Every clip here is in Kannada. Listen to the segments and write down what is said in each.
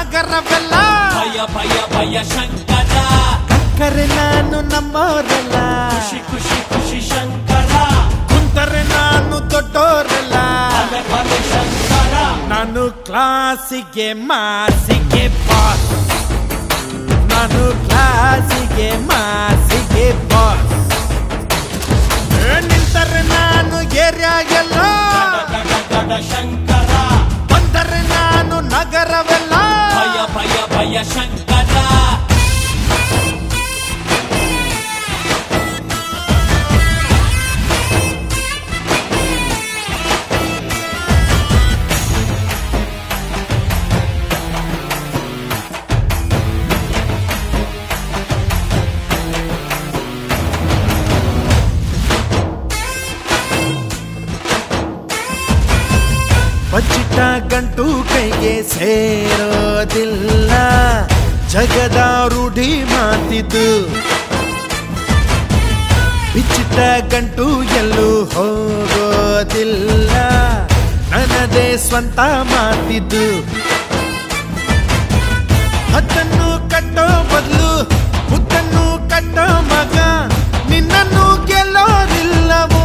ನಗರವೆಲ್ಲ ಭಯ ಭಯ ಭಯ ಶಂಕರ ಕರೆ ನಾನು ನಮ್ಮವರೆಲ್ಲ ಖುಷಿ ಖುಷಿ ಖುಷಿ ಶಂಕರ ಕುಂತರೆ ನಾನು ದೊಡ್ಡೋರೆಲ್ಲ ಭಲೆ ಭಲೆ ಶಂಕರ ನಾನು ಕ್ಲಾಸಿಗೆ ಮಾಸಿಗೆ ಬಾಸ್ ನಾನು ಕ್ಲಾಸಿಗೆ ಮಾಸಿಗೆ ಬಾಸ್ ನಿಂತರೆ ನಾನು ಏರಿಯಾ ಎಲ್ಲ ಗಡ ಗಡ ಶಂಕರ ಬಂದರೆ ನಾನು ನಗರವೆಲ್ಲ ಭಯ ಭಯ ಭಯ ಶಂಕರ ಬಚ್ಚಿಟ್ಟ ಗಂಟು ಕೈಗೆ ಸೇರೋದಿಲ್ಲ ಜಗದ ರೂಢಿ ಮಾತಿದ್ದು ಬಿಚ್ಚಿಟ್ಟ ಗಂಟು ಎಲ್ಲೂ ಹೋಗೋದಿಲ್ಲ ನನ್ನದೇ ಸ್ವಂತ ಮಾತಿದ್ದು ಹತ್ತನ್ನು ಕಟ್ಟೋ ಬದಲು ಮುತ್ತನ್ನು ಕಟ್ಟೋ ಮಗ ನಿನ್ನನ್ನು ಗೆಲ್ಲೋದಿಲ್ಲವೋ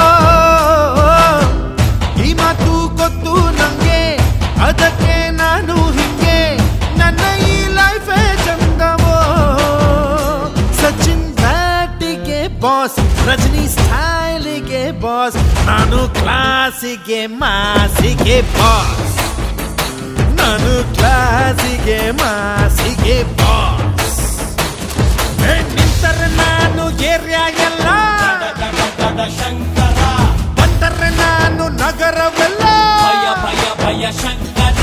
ಈ ಮಾತು ಗೊತ್ತು ನಂಗೆ ಅದಕ್ಕೆ ನಾನು ಹಿಂಗೆ ನನ್ನ ಈ ಲೈಫೇ ಚಂದವೋ ಸಚಿನ್ ಬ್ಯಾಟಿಗೆ ಬಾಸ್ ರಜನಿ ಸ್ಟೈಲಿಗೆ ಬಾಸ್ ನಾನು ಕ್ಲಾಸಿಗೆ ಮಾಸಿಗೆ ಬಾಸ್ ನಾನು ಕ್ಲಾಸಿಗೆ ಮಾಸಿಗೆ ಬಾಸ್ ಏ, ನಿಂತರೆ ನಾನು ಏರಿಯಾ ಎಲ್ಲ ಗಡ ಗಡ ಶಂಕರ ಬಂದರೆ ನಾನು ನಗರವೆಲ್ಲ ಭಯ ಭಯ ಭಯ ಶಂಕರ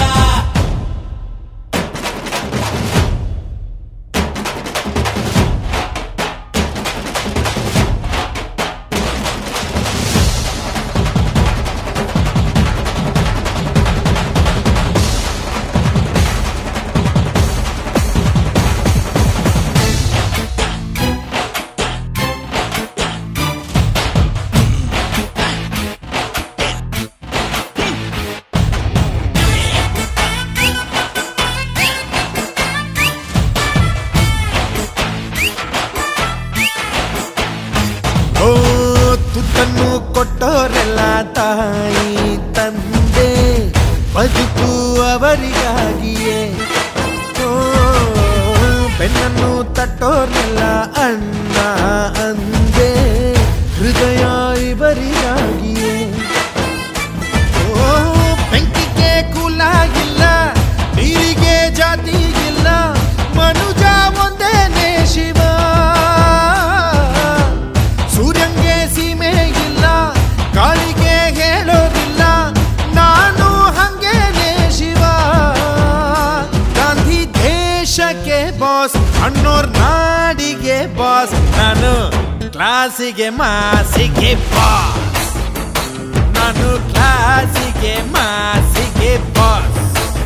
ಓ ತುತ್ತನ್ನು ಕೊಟ್ಟೋರೆಲ್ಲ ತಾಯಿ ತಂದೆ ಬದುಕು ಅವರಿಗಾಗಿಯೇ ಓ ಬೆನ್ನನ್ನು ತಟ್ಟೋರ್ನೆಲ್ಲ ಅಣ್ಣ ಅಂದೆ ಹೃದಯ ಇವರಿಗಾಗಿಯೇ ಓ ಬೆಂಕಿಗೆ ಕುಲಾಗಿಲ್ಲ ನೀರಿಗೆ ಜಾತಿ ಇಲ್ಲ ಮನುಜ ಒಂದೇನೆ ಶಿವ ಸೂರ್ಯಂಗೆ ಸೀಮೆ ಇಲ್ಲ ಕಾಲಿಗೆ ಹೇಳೋದಿಲ್ಲ ನಾನು ಹಂಗೇನೆ ಶಿವ ಗಾಂಧಿ ದೇಶಕ್ಕೆ ಬಾಸ್ ಅಣ್ಣೋರ್ ನಾಡಿಗೆ ಬಾಸ್ ನಾನು ಕ್ಲಾಸಿಗೆ ಮಾಸಿಗೆ ಬಾಸ್ ನಾನು ಕ್ಲಾಸಿಗೆ ಮಾಸಿಗೆ ಬಾಸ್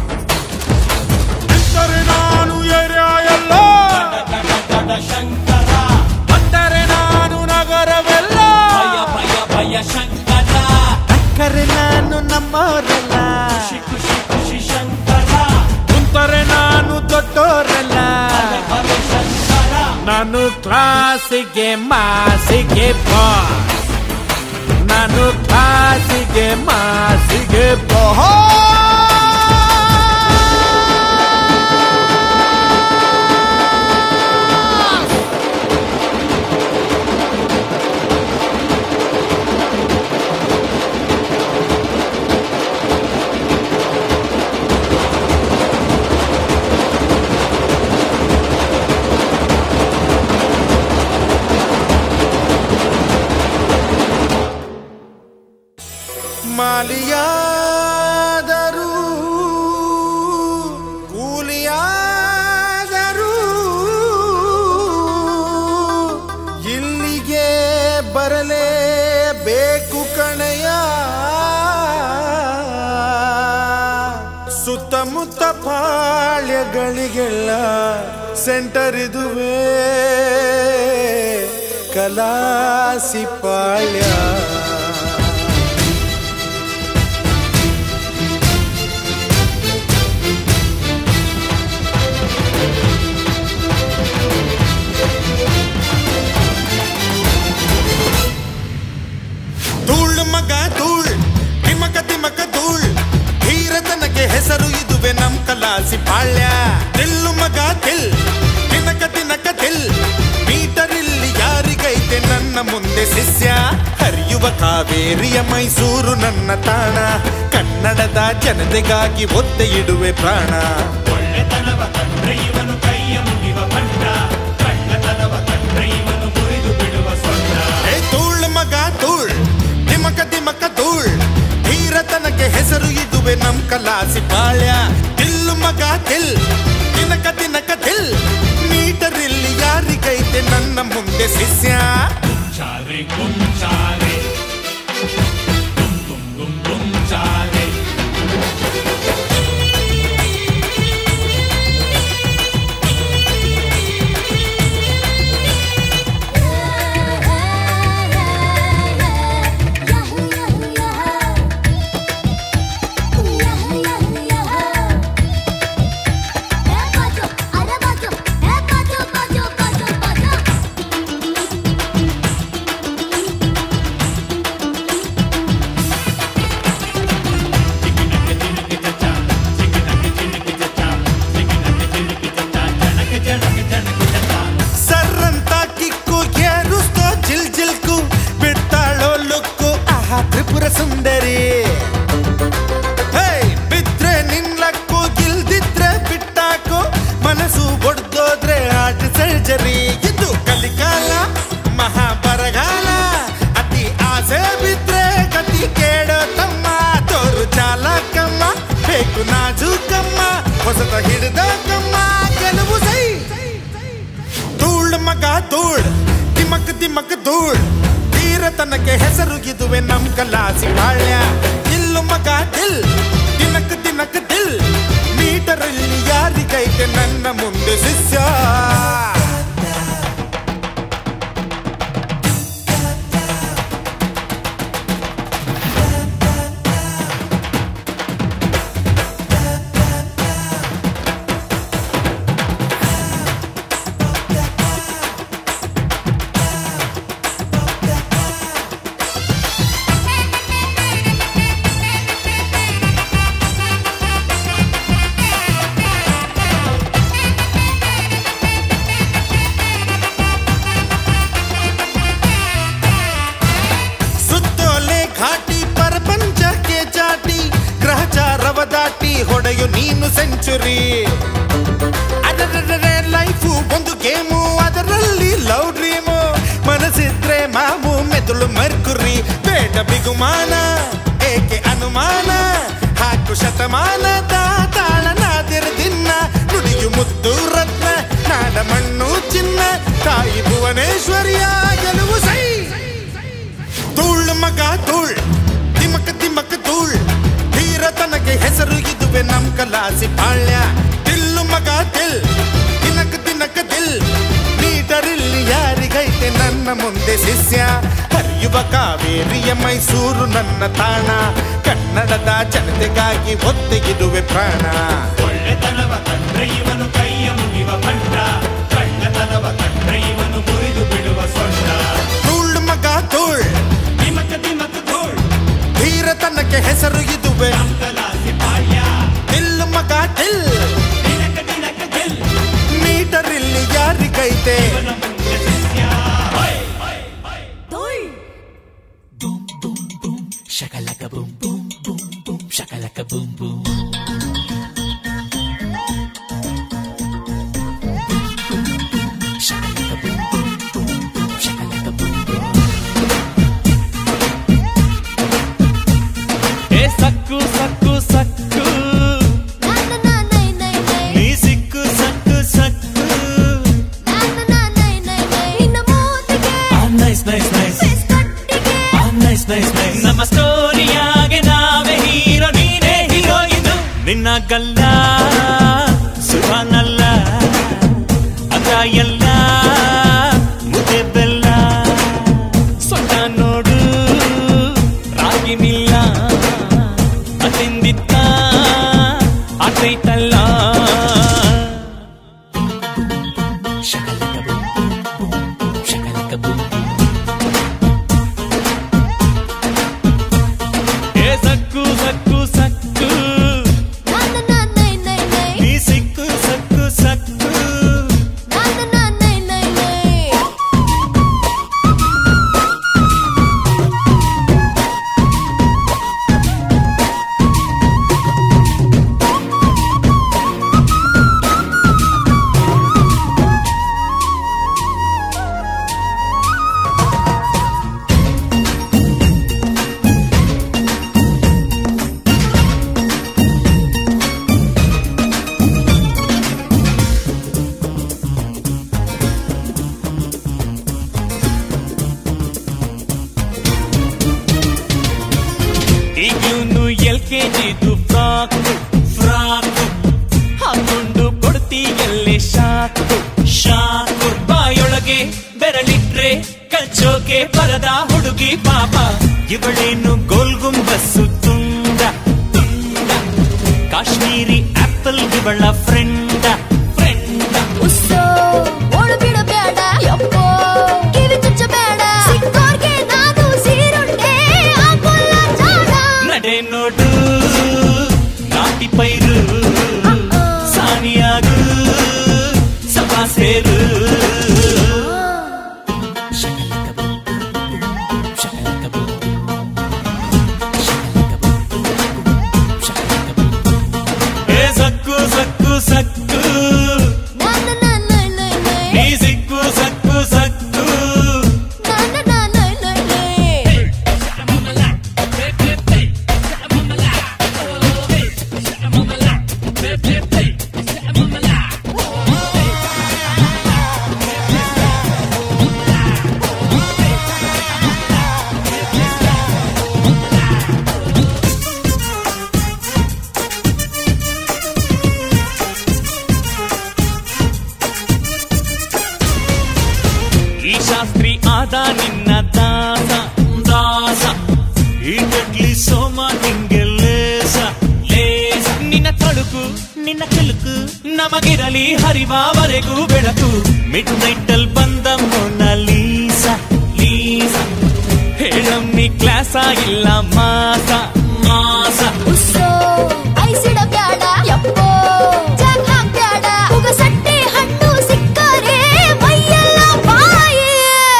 ನಿಂತರೆ ನಾನು ಏರಿಯಾ ಎಲ್ಲ ಗಡ ಗಡ ಶಂಕರ ಬಂದರೆ ನಾನು ನಗರವೆಲ್ಲ ಭಯ ಭಯ ಭಯ ಶಂಕರ ಕರೆ ನಾನು ನಮ್ಮವರೆಲ್ಲ ಖುಷಿ ಖುಷಿ ಖುಷಿ ಶಂಕರ ಕುಂತರೆ ನಾನು ದೊಡ್ಡೋರೆಲ್ಲ ಭಲೆ ಭಲೆ ಶಂಕರ ನಾನು ಕ್ಲಾಸಿಗೆ ಮಾಸಿಗೆ ಬಾಸ್ ನಾನು ಕ್ಲಾಸಿಗೆ ಮಾಸಿಗೆ ಬಾಸ್ ಮಾಲಿಯಾದರೂ ಕೂಲಿಯಾದರೂ ಇಲ್ಲಿಗೆ ಬರಲೇಬೇಕು ಕಣಯ ಸುತ್ತಮುತ್ತ ಪಾಳ್ಯಗಳಿಗೆಲ್ಲ ಸೆಂಟರ್ ಇದುವೇ ಕಲಾಸಿ ಪಾಳ್ಯ ಕಲಾಸಿ ಪಾಳ್ಯ ತಿಲ್ಲು ಮಗ ತಿಲ್ ತಿನಕ ತಿನಕ ತಿಲ್ ಮೀಟರ್ ಇಲ್ಲಿ ಯಾರಿಗೈತೆ ನನ್ನ ಮುಂದೆ ಶಿಷ್ಯ ಹರಿಯುವ ಕಾವೇರಿಯ ಮೈಸೂರು ನನ್ನ ತಾಣ ಕನ್ನಡದ ಜನತೆಗಾಗಿ ಒತ್ತೆ ಇಡುವೆ ಪ್ರಾಣ ಒಳ್ಳೆತನವ ಕಂಡ್ರೆ ಇವನು ಕೈಯ ಮುಗಿವ ಭಂಡ ಕಳ್ಳತನವ ಕಂಡ್ರೆ ಇವನು ಮುರಿದು ಬಿಡುವ ಸೊಂಡ ಏ ತೂಳ್ ಮಗ ತೂಳ್ ದಿಮಕ ದಿಮಕ ತೂಳ್ ಧೀರತನಕ್ಕೆ ಹೆಸರು ಇದುವೆ ನಮ್ ಕಲಾಸಿ ಪಾಳ್ಯ ತಿಲ್ಲು ಮಗ ತಿಲ್ ತಿನಕ ತಿನಕ ತಿಲ್ ಮೀಟರ್ ಇಲ್ಲಿ ಯಾರಿಗೈತೆ ನನ್ನ ಮುಂದೆ ಶಿಷ್ಯ ಚಾರೆ ಗುಂಚಾರೆ ಗುಂ ಗುಂ ಗುಂ ಗುಂಚಾರೆ ಚಿಕಿನಕ್ಕೆ ಚಿನಕ್ಕೆ ಚಚ್ಚ ಚಿಕಿನಕ್ಕೆ ಚಿನಕ್ಕೆ ಚಚ್ಚ ಚಿಕಿನಕ್ಕೆ ಚಿನಕ್ಕೆ ಚಚ್ಚ ಜನಕ್ಕೆ ಜನಕ್ಕೆ ಜನಕ್ಕೆ ಚಚ್ಚ ಸರ್ರಂತ ಕಿಕ್ಕು ಏರುಸ್ತೋ ಜಿಲ್ ಜಿಲ್ಕು ಬಿಡ್ತಾಳೋ ಲುಕ್ಕು ಆಹಾ ತ್ರಿಪುರ ಸುಂದರಿ ಹೇ ಬಿದ್ರೆ ನಿನ್ಲಕ್ಕು ಗಿಲ್ದಿದ್ರೆ ಬಿಟ್ಟಾಕು ಮನಸ್ಸು ಒಡ್ದೋದ್ರೆ ಆರ್ಟ್ ಸರ್ಜರಿ ಇದು ಕಲಿಕಾಲ ಮಹಾಬರಗಾಲ ಅತಿ ಆಸೆ ಬಿದ್ರೆ ಗತಿ ಕೇಳೋ ತಮ್ಮ ತೋರು ಚಾಲಕಮ್ಮ ಬೇಕು ನಾಜೂಕಮ್ಮ ಹೊಸತ ಹಿಡಿದ ಕಮ್ಮ ಗೆಲುವು ಸೈ ಧೂಳ್ ಮಗ ಧೂಳ್ ತಿಮಕ್ ತಿಮಕ್ ಧೂಳ್ ತೀರತನಕ್ಕೆ ಹೆಸರು ಇದುವೆ ನಮ್ ಕಲಾಸಿ ಬಾಳ್ಯ ಇಲ್ಲು ಮಗ ದಿಲ್ ದಿನಕ್ ದಿನಕ್ ದಿಲ್ ಮೀಟರ್ ಇಲ್ಲಿ ಯಾರಿಗೈತೆ ನನ್ನ ಮುಂದೆ ಶಿಷ್ಯ ಸುತ್ತೋಲೆ ಘಾಟಿ ಪ್ರಪಂಚಕ್ಕೆ ಚಾಟಿ ಗ್ರಹಚಾರವ ದಾಟಿ ಹೊಡೆಯು ನೀನು ಸೆಂಚುರಿ ಅದರೇ ಲೈಫು ಒಂದು ಗೇಮು ಅದರಲ್ಲಿ ಲವ್ ಡ್ರೀಮು ಮನಸ್ಸಿದ್ರೆ ಮಾಮು ಮೆದುಳು ಮರ್ಕುರಿ ಬೇಡ ಬಿಗುಮಾನ ಏಕೆ ಅನುಮಾನ ಹಾಕು ಶತಮಾನದ ತಾಳನಾದಿರ ದಿನ ನುಡಿಯು ಮುದ್ದು ರತ್ನ ನಾಡ ಮಣ್ಣು ಚಿನ್ನ ತಾಯಿ ಭುವನೇಶ್ವರಿಯ ಗೆಲುವು ಸೈ ಧೂಳ್ ಮಗ ಧೂಳ್ ತಿಮಕ್ ತಿಮಕ್ ಧೂಳ್ ಧೀರತನಕ್ಕೆ ಹೆಸರು ಇದುವೆ ನಮ್ ಕಲಾಸಿ ಬಾಳ್ಯ ತಿಲ್ಲು ಮಗ ತಿಲ್ ತಿನಕ್ ತಿನಕ್ ದಿಲ್ ಮೀಟರ್ ಇಲ್ಲಿ ಯಾರಿಗೈತೆ ನನ್ನ ಮುಂದೆ ಶಿಷ್ಯ ಹರಿಯುವ ಕಾವೇರಿಯ ಮೈಸೂರು ನನ್ನ ತಾಣ ಕನ್ನಡದ ಜನತೆಗಾಗಿ ಒತ್ತೆಗಿಡುವೆ ಪ್ರಾಣ ಒಳ್ಳೆತನವ ಕಂಡ್ರೆ ಇವನು ಕೈಯ ಮುಗಿವ ಭಂಡ ಕಳ್ಳತನವ ಕಂಡ್ರೆ ಇವನು ಮುರಿದು ಬಿಡುವ ಸೊಂಡ ಧೂಳ್ ಮಗ ಧೂಳ್ ತಿಮಕ ತಿಮಕ ಧೂಳ್ ಧೀರತನಕ್ಕೆ ಹೆಸರು ಇದುವೆ ಕಲಾಸಿ ಪಾಳ್ಯ ತಿಲ್ಲು ಮಗ ಟಿಲ್ ದಿನಕ ದಿನಕ ಗೆಲ್ ಮೀಟರ್ ಇಲ್ಲಿ ಯಾರಿಗೈತೆ ಇವನ ಮುಂದೆ ಶಿಷ್ಯ ಹೊಯ್ Shakalaka boom boom boom boom shakalaka boom boom. Shakalaka boom boom boom boom shakalaka boom boom. ಏ ಸಕ್ಕು ಸಕ್ಕು ಸಕ್ಕು ನೀ ಸಿಕ್ಕು ಸಕ್ಕು ಸಕ್ಕು nice nice nice nice nice nice ನಮ್ಮ ಸ್ಟೋರಿಯಾಗೆ ನಾವೇ ಹೀರೋ ನೀನೇ ಹೀರೋಯಿನ್ ನಿನ್ನ ಗಲ್ಲ ಸುಖನಲ್ಲ ಅದ ಎಲ್ಲ ಮುದ್ದೆ ಬೆಲ್ಲ ಸೊಟ್ಟ ನೋಡು ರಾಗಿ ಮಿಲ್ಲ ಅತಿಂದಿತ್ತ ಆತೈತಲ್ಲ Shakalaka boom boom boom boom shakalaka boom boom. ಏ ಸಕ್ಕು ಸಕ್ಕು ಸಕ್ಕು ನೀ ಶಾಕು ಶಾಕು ಬಾಯೊಳಗೆ ಬೆರಳಿಟ್ರೆ ಕಚ್ಚೋಕೆ ಬರದ ಹುಡುಗಿ ಪಾಪ ಇವಳೇನು ಗೋಲ್ಗುಂಬಸ್ಸು ತುಂಡ ತುಂಡ ಕಾಶ್ಮೀರಿ ಆಪಲ್ ಇವಳ ಫ್ರೆಂಡ ಫ್ರೆಂಡ ಉಸ್ಸೋ ಓಡು ಬಿಡಬೇಡ ಯಪ್ಪೋ ಕಿವಿ ಚುಚ್ಚಬೇಡ ಸಿಕ್ಕೋರ್ಗೆ ನಾನು ಸೀರುಂಡೆ ಆಗೋಲ್ಲ ಜಾಣ ನಡೆ ನೋಡು ನಾಟಿ ಪೈರು ಸಾನಿಯಾಗು ಸಭಾ ಸೇರು ಏ ಸಕ್ಕು ಸಕ್ಕು ಸಕ್ಕು ನನ್ನ ನನ್ನ ನೈ ನೈ ನೀ ಸಿಕ್ಕು ಸಕ್ಕು ಸಕ್ಕು ನನ್ನ ನನ್ನ ನೈ ನೈ ಈ ಶಾಸ್ತ್ರಿ ಆದ ನಿನ್ನ ದಾಸ ದಾಸ ಈ ಕಡ್ಲಿ ಸೋಮ ನಿಂಗೆ ಲೇಸ ಲೇಸ ನಿನ್ನ ತಳುಕು ನಿನ್ನ ಕಿಲುಕು ನಮಗಿರಲಿ ಹರಿವಾವರೆಗೂ ಬೆಳಕು ಮಿಡ್ ನೈಟಲ್ ಬಂದ ಮೊನ ಲೀಸ ಲೀಸ ಹೇಳಮ್ಮಿ ಕ್ಲಾಸ ಇಲ್ಲ ಮಾಸ ಮಾಸ ಉಸ್ಸೋ ಐಸಿಡಬೇಡ ಯಪ್ಪೋ ಜಾಗ್ ಹಾಕ್ಬೇಡ ಉಗ ಸಟ್ಟೆ ಹಣ್ಣು ಸಿಕ್ಕರೆ ಮೈಯೆಲ್ಲ ಬಾಯಿ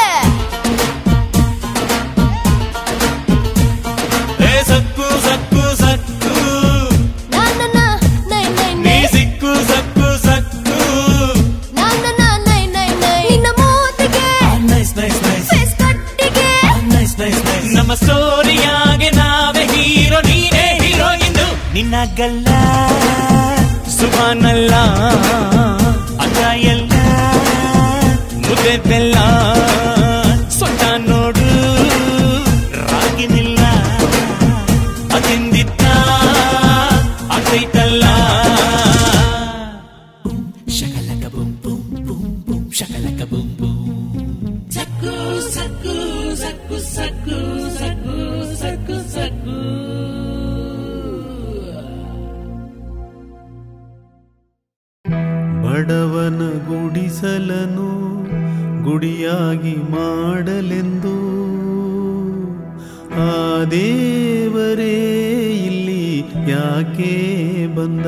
ಏ ಸಕ್ಕು ಸಕ್ಕು ಸಕ್ಕು ನನ್ನ ನೈ ನೈ ನೀ ನೈ ಸಿಕ್ಕು ಸಕ್ಕು ಸಕ್ಕು ನನ್ನ ನೈ ನೈ ನೈ ನಿನ್ನ ಮೂತಿಗೆ ನೈಸ್ ನೈಸ್ ನೈಸ್ ಫೇಸ್ ಕಟ್ಟಿಗೆ ನೈಸ್ ನೈಸ್ ನೈಸ್ ನಮ್ಮ ಸ್ಟೋರಿಯಾಗೆ ನಾವೇ ಹೀರೋ ನೀನೇ ಹೀರೋ ಎಂದು ನಿನ್ನ ಗಲ್ಲ ಸುಭಾನಲ್ಲ ಅಕ್ಕ ಎಲ್ಲ ಮುದ್ದೆ ಬೆಲ್ಲ ಸೊಟ್ಟ ನೋಡು ರಾಗಿನಿಲ್ಲ ಅದಿಂದಿತ್ತ ಆಗೈತಲ್ಲ Shakalaka boom boom boom boom shakalaka boom boom. Saku saku saku saku saku saku saku. ಬಡವನ ಗುಡಿಸಲನು ಗುಡಿಯಾಗಿ ಮಾಡಲೆಂದು ಆ ದೇವರೇ ಇಲ್ಲಿ ಯಾಕೆ ಬಂದ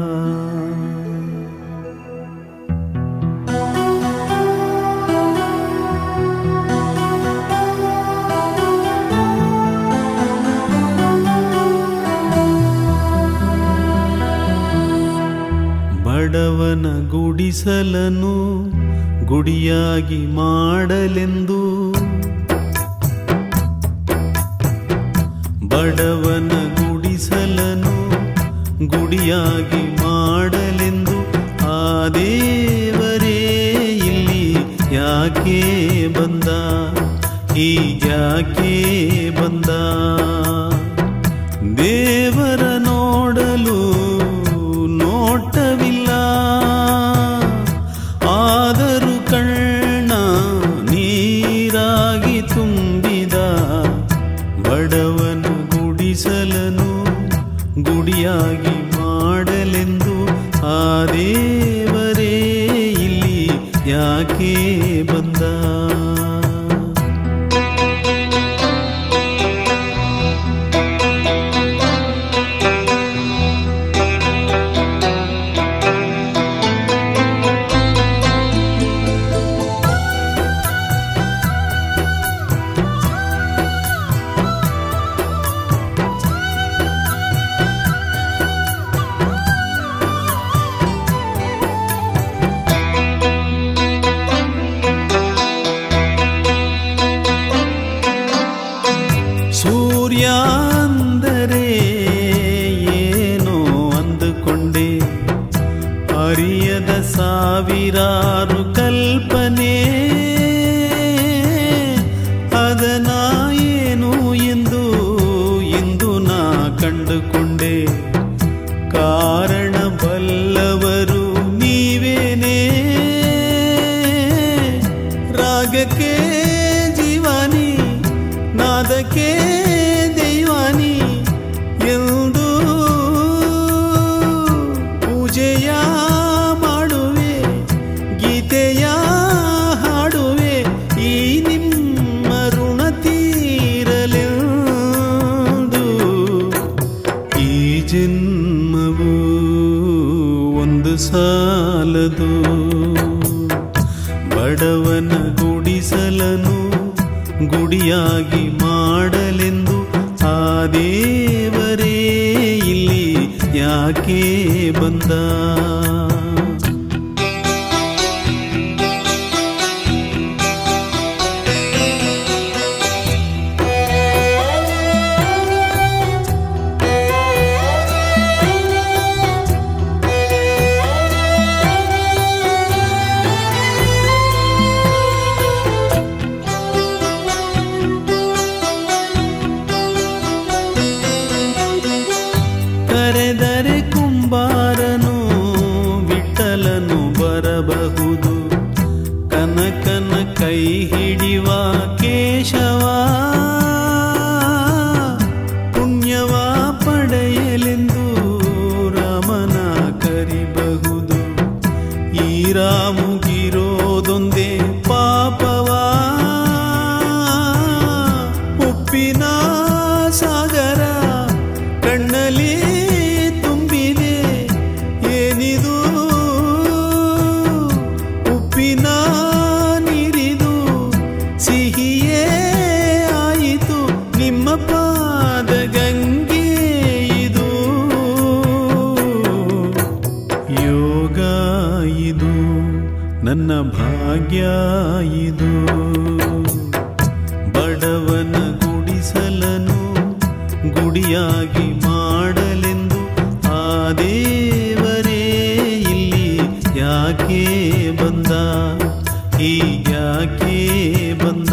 ಬಡವನ ಗುಡಿಸಲನು ಗುಡಿಯಾಗಿ ಮಾಡಲೆಂದು ಬಡವನ ಗುಡಿಸಲನು ಗುಡಿಯಾಗಿ ಮಾಡಲೆಂದು ಆ ದೇವರೇ ಇಲ್ಲಿ ಯಾಕೆ ಬಂದ ಈ ಯಾಕೆ ಬಂದ ದೇವರ ನೋಡಲು ನೋಟವಿಲ್ಲ ಆದರೂ ಕಣ್ಣ ನೀರಾಗಿ ತುಂಬಿದ ಬಡವನ ಗುಡಿಸಲನು ಗುಡಿಯಾಗಿ ಮಾಡಲೆಂದು ಆ ದೇವರೇ ಇಲ್ಲಿ ಯಾಕೆ ಬಂದ ಸೂರ್ಯ ಅಂದರೆ ಏನೋ ಅಂದುಕೊಂಡೆ ಅರಿಯದ ಸಾವಿರಾರು ಕಲ್ಪನೆ ಅದನ ಏನು ಎಂದು ಇಂದು ನಾ ಕಂಡುಕೊಂಡೆ ಕಾರಣ ಬಲ್ಲವರು ನೀವೇನೇ ಸಾಲದು ಬಡವನ ಗುಡಿಸಲನು ಗುಡಿಯಾಗಿ ಮಾಡಲೆಂದು ಆ ದೇವರೇ ಇಲ್ಲಿ ಯಾಕೆ ಬಂದ ಕರೆದರೆ ಕುಂಬಾರನು ವಿಠಲನು ಬರಬಹುದು ಕನಕನ ಕೈ ಹಿಡಿವ ಕೇಶವ ಪುಣ್ಯವ ಪಡೆಯಲೆಂದು ರಾಮನ ಕರಿಬಹುದು ಈ ರಾಮುಗಿರೋದೊಂದೇ ಪಾಪವ ಉಪ್ಪಿನ ಸಾಗರ ಕಣ್ಣಲ್ಲಿ ತುಂಬಿದೆ ಏನಿದು ಉಪ್ಪಿನ ನೀರಿದು ಸಿಹಿಯೇ ಆಯಿತು ನಿಮ್ಮ ಪಾದ ಗಂಗೆ ಇದು ಯೋಗ ಇದು ನನ್ನ ಭಾಗ್ಯ ಇದು ಬಡವನ ಗುಡಿಸಲನು ಗುಡಿಯಾಗಿ ಮಾಡಲೆಂದು ಆ ದೇವರೇ ಇಲ್ಲಿ ಯಾಕೆ ಬಂದ ಹೀಗ್ಯಾಕೆ ಬಂದ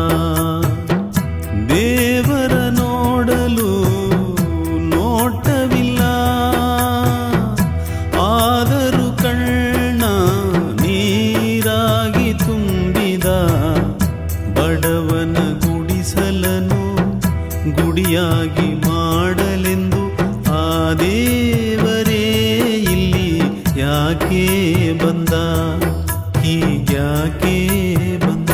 ದೇವರ ನೋಡಲು ನೋಟವಿಲ್ಲ ಆದರೂ ಕಣ್ಣ ನೀರಾಗಿ ತುಂಬಿದ ಬಡವನ ಗುಡಿಸಲನು ಗುಡಿಯಾಗಿ ಮಾಡಲೆಂದು ಆ ದೇವರೇ ಇಲ್ಲಿ ಯಾಕೆ ಬಂದ ಹೀಗ್ಯಾಕೆ ಬಂದ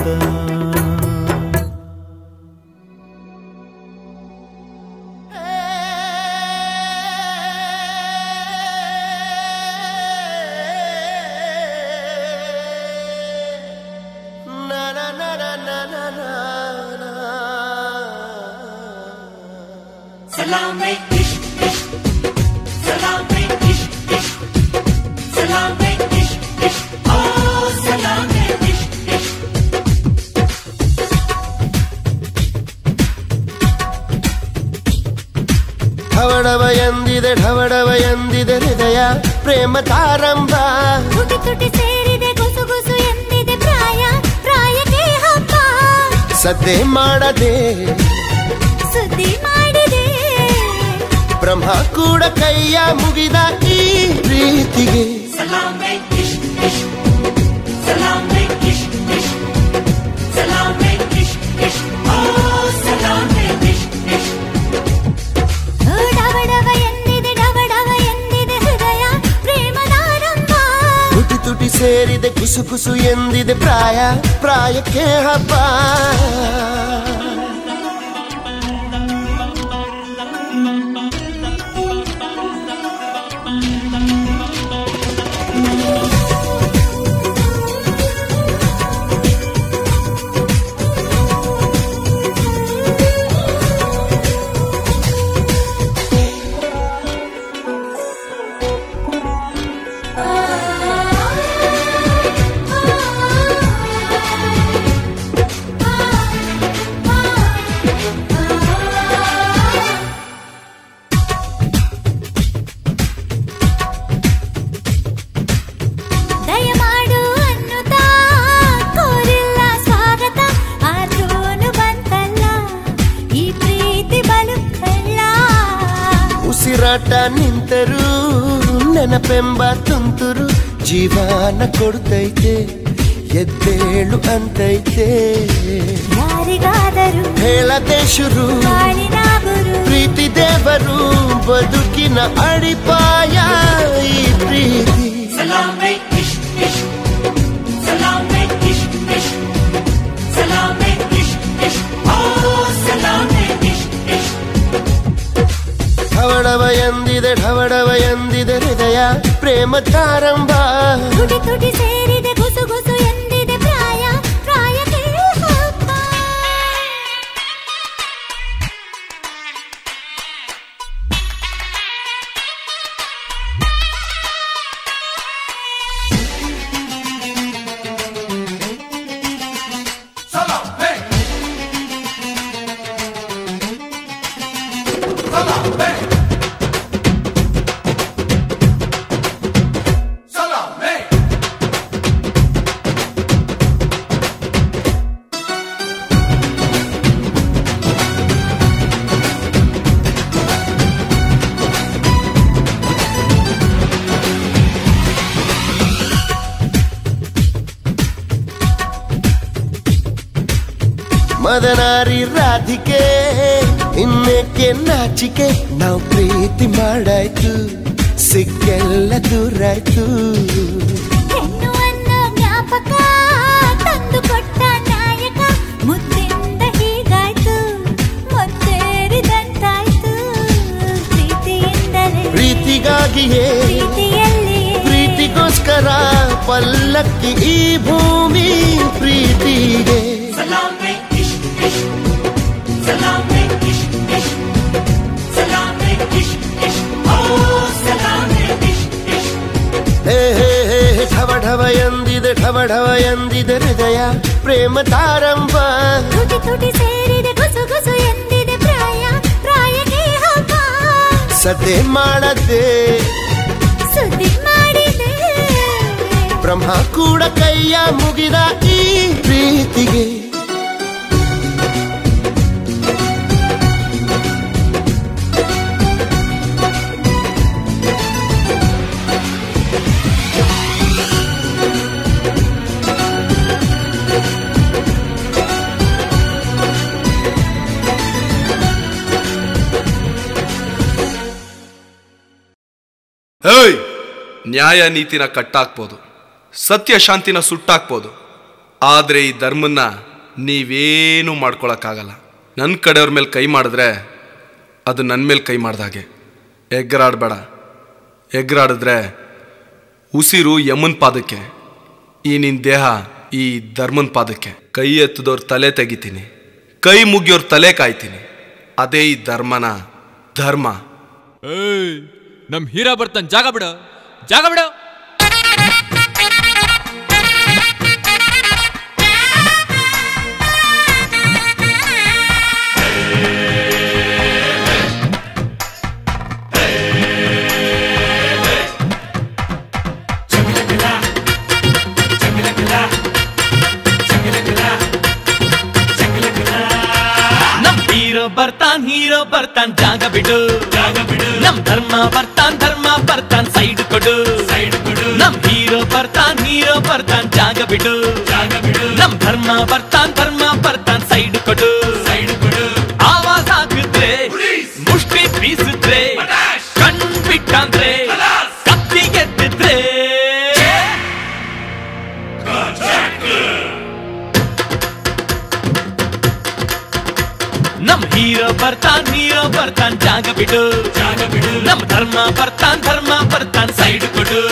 Salame, ish, ish. Salame, ish, ish. Salame, ish, ish. Oh, salame, ish, ish. ಢವಡವ ಎಂದಿದೆ ಢವಡವ ಎಂದಿದೆ ಹೃದಯ ಪ್ರೇಮ ತಾರಂಭ ತುಟಿ ತುಟಿ ಸೇರಿದೆ ಗುಸು ಗುಸು ಎಂದಿದೆ ಪ್ರಾಯ ಪ್ರಾಯಕ್ಕೆ ಹಬ್ಬ ಸದ್ದೆ ಮಾಡದೆ ಸುದ್ದಿ ಮಾಡಿದೆ ಬ್ರಹ್ಮ ಕೂಡ ಕೈಯ ಮುಗಿದ ಈ ಪ್ರೀತಿಗೆ Salame, ish, ish. Salame, ish, ish. Salame, ish, ish. Oh, salame, ish, ish. ಓ ಡವಡವ ಎಂದಿದೆ ಡವಡವ ಎಂದಿದೆ ಹೃದಯ ಪ್ರೇಮದಾರಂಭ ತುಟಿ ತುಟಿ ಸೇರಿದೆ ಕುಸು ಕುಸು ಎಂದಿದೆ ಪ್ರಾಯ ಪ್ರಾಯಕ್ಕೆ ಹಬ್ಬ ದಯಮಾಡು ಅನ್ನುತ್ತಾ ಕೋರಿಲ್ಲ ಸ್ವಾಗತ ಆದ್ರೂನು ಬಂತಲ್ಲ ಈ ಪ್ರೀತಿ ಬಲು ಕಳ್ಳ ಉಸಿರಾಟ ನಿಂತರೂ ನೆನಪೆಂಬ ತುಂತುರು ಜೀವನ ಕೊಡ್ತೈತೆ ಎದ್ದೇಳು ಅಂತೈತೆ ಯಾರಿಗಾದರೂ ಹೇಳದೆ ಶುರು ಬಾಳಿನ ಗುರು ಪ್ರೀತಿ ದೇವರು ಬದುಕಿನ ಅಡಿಪಾಯ ಈ ಪ್ರೀತಿ Salame, ish, ish. Salame, ish, ish. Salame, ish, ish. Oh, salame, ish, ish. ಢವಡವ ಎಂದಿದೆ ಢವಡವ ಎಂದಿದೆ ಹೃದಯ ಪ್ರೇಮದಾರಂಭ ತುಟಿ ತುಟಿ ಸೇರಿದೆ ಗುಸು ಗುಸು ಎಂದಿದೆ ಪ್ರಾಯ ಪ್ರಾಯಕ್ಕೆ ಹಬ್ಬ ಮದನಾರಿ ರಾಧಿಕೆ ಇನ್ನೇಕೆ ನಾಚಿಕೆ ನಾವು ಪ್ರೀತಿ ಮಾಡಾಯ್ತು ಸಿಕ್ಕೆಲ್ಲ ದೂರಾಯ್ತು ಹೆಣ್ಣು ಅನ್ನೋ ಜ್ಞಾಪಕ ತಂದು ಕೊಟ್ಟ ನಾಯಕ ಮುದ್ದಿಂದ ಹೀಗಾಯ್ತು ಮೊತ್ತೇರಿದಂತಾಯ್ತು ಪ್ರೀತಿಯಿಂದಲೇ ಪ್ರೀತಿಗಾಗಿಯೇ ಪ್ರೀತಿಯಲ್ಲಿಯೇ ಪ್ರೀತಿಗೋಸ್ಕರ ಪಲ್ಲಕ್ಕಿ ಈ ಭೂಮಿ ಪ್ರೀತಿಗೆ ಸಲಾಮೆ ಇಶ್ಕ್ ಇಶ್ಕ್ ಸಲಾಮೆ ಇಶ್ಕ್ ಇಶ್ಕ್ ಸಲಾಮೆ ಇಶ್ಕ್ ಇಶ್ಕ್ ಓ ಸಲಾಮೆ ಇಶ್ಕ್ ಇಶ್ಕ್ ಹೇ ಹೇ ಹೇ ಹೇ, ಢವ ಢವ ಎಂದಿದೆ ಢವ ಢವ ಎಂದಿದೆ ಹೃದಯ ಪ್ರೇಮದಾರಂಭ ತುಟಿ ತುಟಿ ಸೇರಿದೆ ಗುಸು ಗುಸು ಎಂದಿದೆ ಪ್ರಾಯ ಪ್ರಾಯಕ್ಕೆ ಹಬ್ಬ ಸದ್ದೆ ಮಾಡದೆ ಸುದ್ದಿ ಮಾಡಿದೆ ಬ್ರಹ್ಮ ಕೂಡ ಕೈಯ ಮುಗಿದ ಈ ಪ್ರೀತಿಗೆ ಹೇಯ್ ನ್ಯಾಯ ನೀತಿನ ಕಟ್ಟಾಕ್ಬೋದು ಸತ್ಯ ಶಾಂತಿನ ಸುಟ್ಟಾಕ್ಬೋದು ಆದರೆ ಈ ಧರ್ಮನ್ನ ನೀವೇನು ಮಾಡ್ಕೊಳಕ್ಕಾಗಲ್ಲ ನನ್ನ ಕಡೆಯವ್ರ ಮೇಲೆ ಕೈ ಮಾಡಿದ್ರೆ ಅದು ನನ್ನ ಮೇಲೆ ಕೈ ಮಾಡ್ದಾಗೆ ಎಗ್ರಾಡಬೇಡ ಎಗ್ರಾಡಿದ್ರೆ ಉಸಿರು ಯಮನ್ ಪಾದಕ್ಕೆ ಈ ನಿನ್ನ ದೇಹ ಈ ಧರ್ಮನ್ ಪಾದಕ್ಕೆ ಕೈ ಎತ್ತದವ್ರ ತಲೆ ತೆಗಿತೀನಿ ಕೈ ಮುಗಿಯೋರ್ ತಲೆ ಕಾಯ್ತೀನಿ ಅದೇ ಈ ಧರ್ಮನ ಧರ್ಮ ಏಯ್ ನಮ್ ಹೀರಾ ಬರ್ತಾನ ಜಾಗ ಬಿಡ ಜಾಗ ಬಿಡ ನಮ್ ಹೀರೋ ಬರ್ತಾನ್ ಹೀರೋ ಬರ್ತಾನ್ ಜಾಗ ಬಿಡು ಜಾಗ ಬಿಡು ನಮ್ ಧರ್ಮ ಬರ್ತಾನ್ ಧರ್ಮ ಬರ್ತಾನ್ ಸೈಡ್ ಕೊಡು ಸೈಡ್ ಕೊಡು ನಮ್ ಹೀರೋ ಬರ್ತಾನ್ ಹೀರೋ ಬರ್ತಾನ್ ಜಾಗ ಬಿಡು ಜಾಗ ಬಿಡು ನಮ್ ಧರ್ಮ ಬರ್ತಾನ್ ಧರ್ಮ ಬರ್ತಾನ್ ಸೈಡ್ ಕೊಡು ಸೈಡ್ ಕೊಡು ಆವಾಜ್ ಹಾಕಿದ್ರೆ ಮುಷ್ಟಿ ಬೀಸಿದ್ರೆ ಕಣ್ ಬಿಟ್ಟಂದ್ರೆ ಕತ್ತಿ ಗೆದ್ದಿದ್ರೆ ನಮ್ ಹೀರೋ ಬರ್ತಾನ್ ಹೀರೋ ಬರ್ತಾನ್ ಜಾಗ ಬಿಡು ಜಾಗ ಬಿಡು ನಮ್ ಧರ್ಮ ಬರ್ತಾನ್ ಧರ್ಮ ಬರ್ತಾನ್ ಸೈಡ್ ಕೊಡು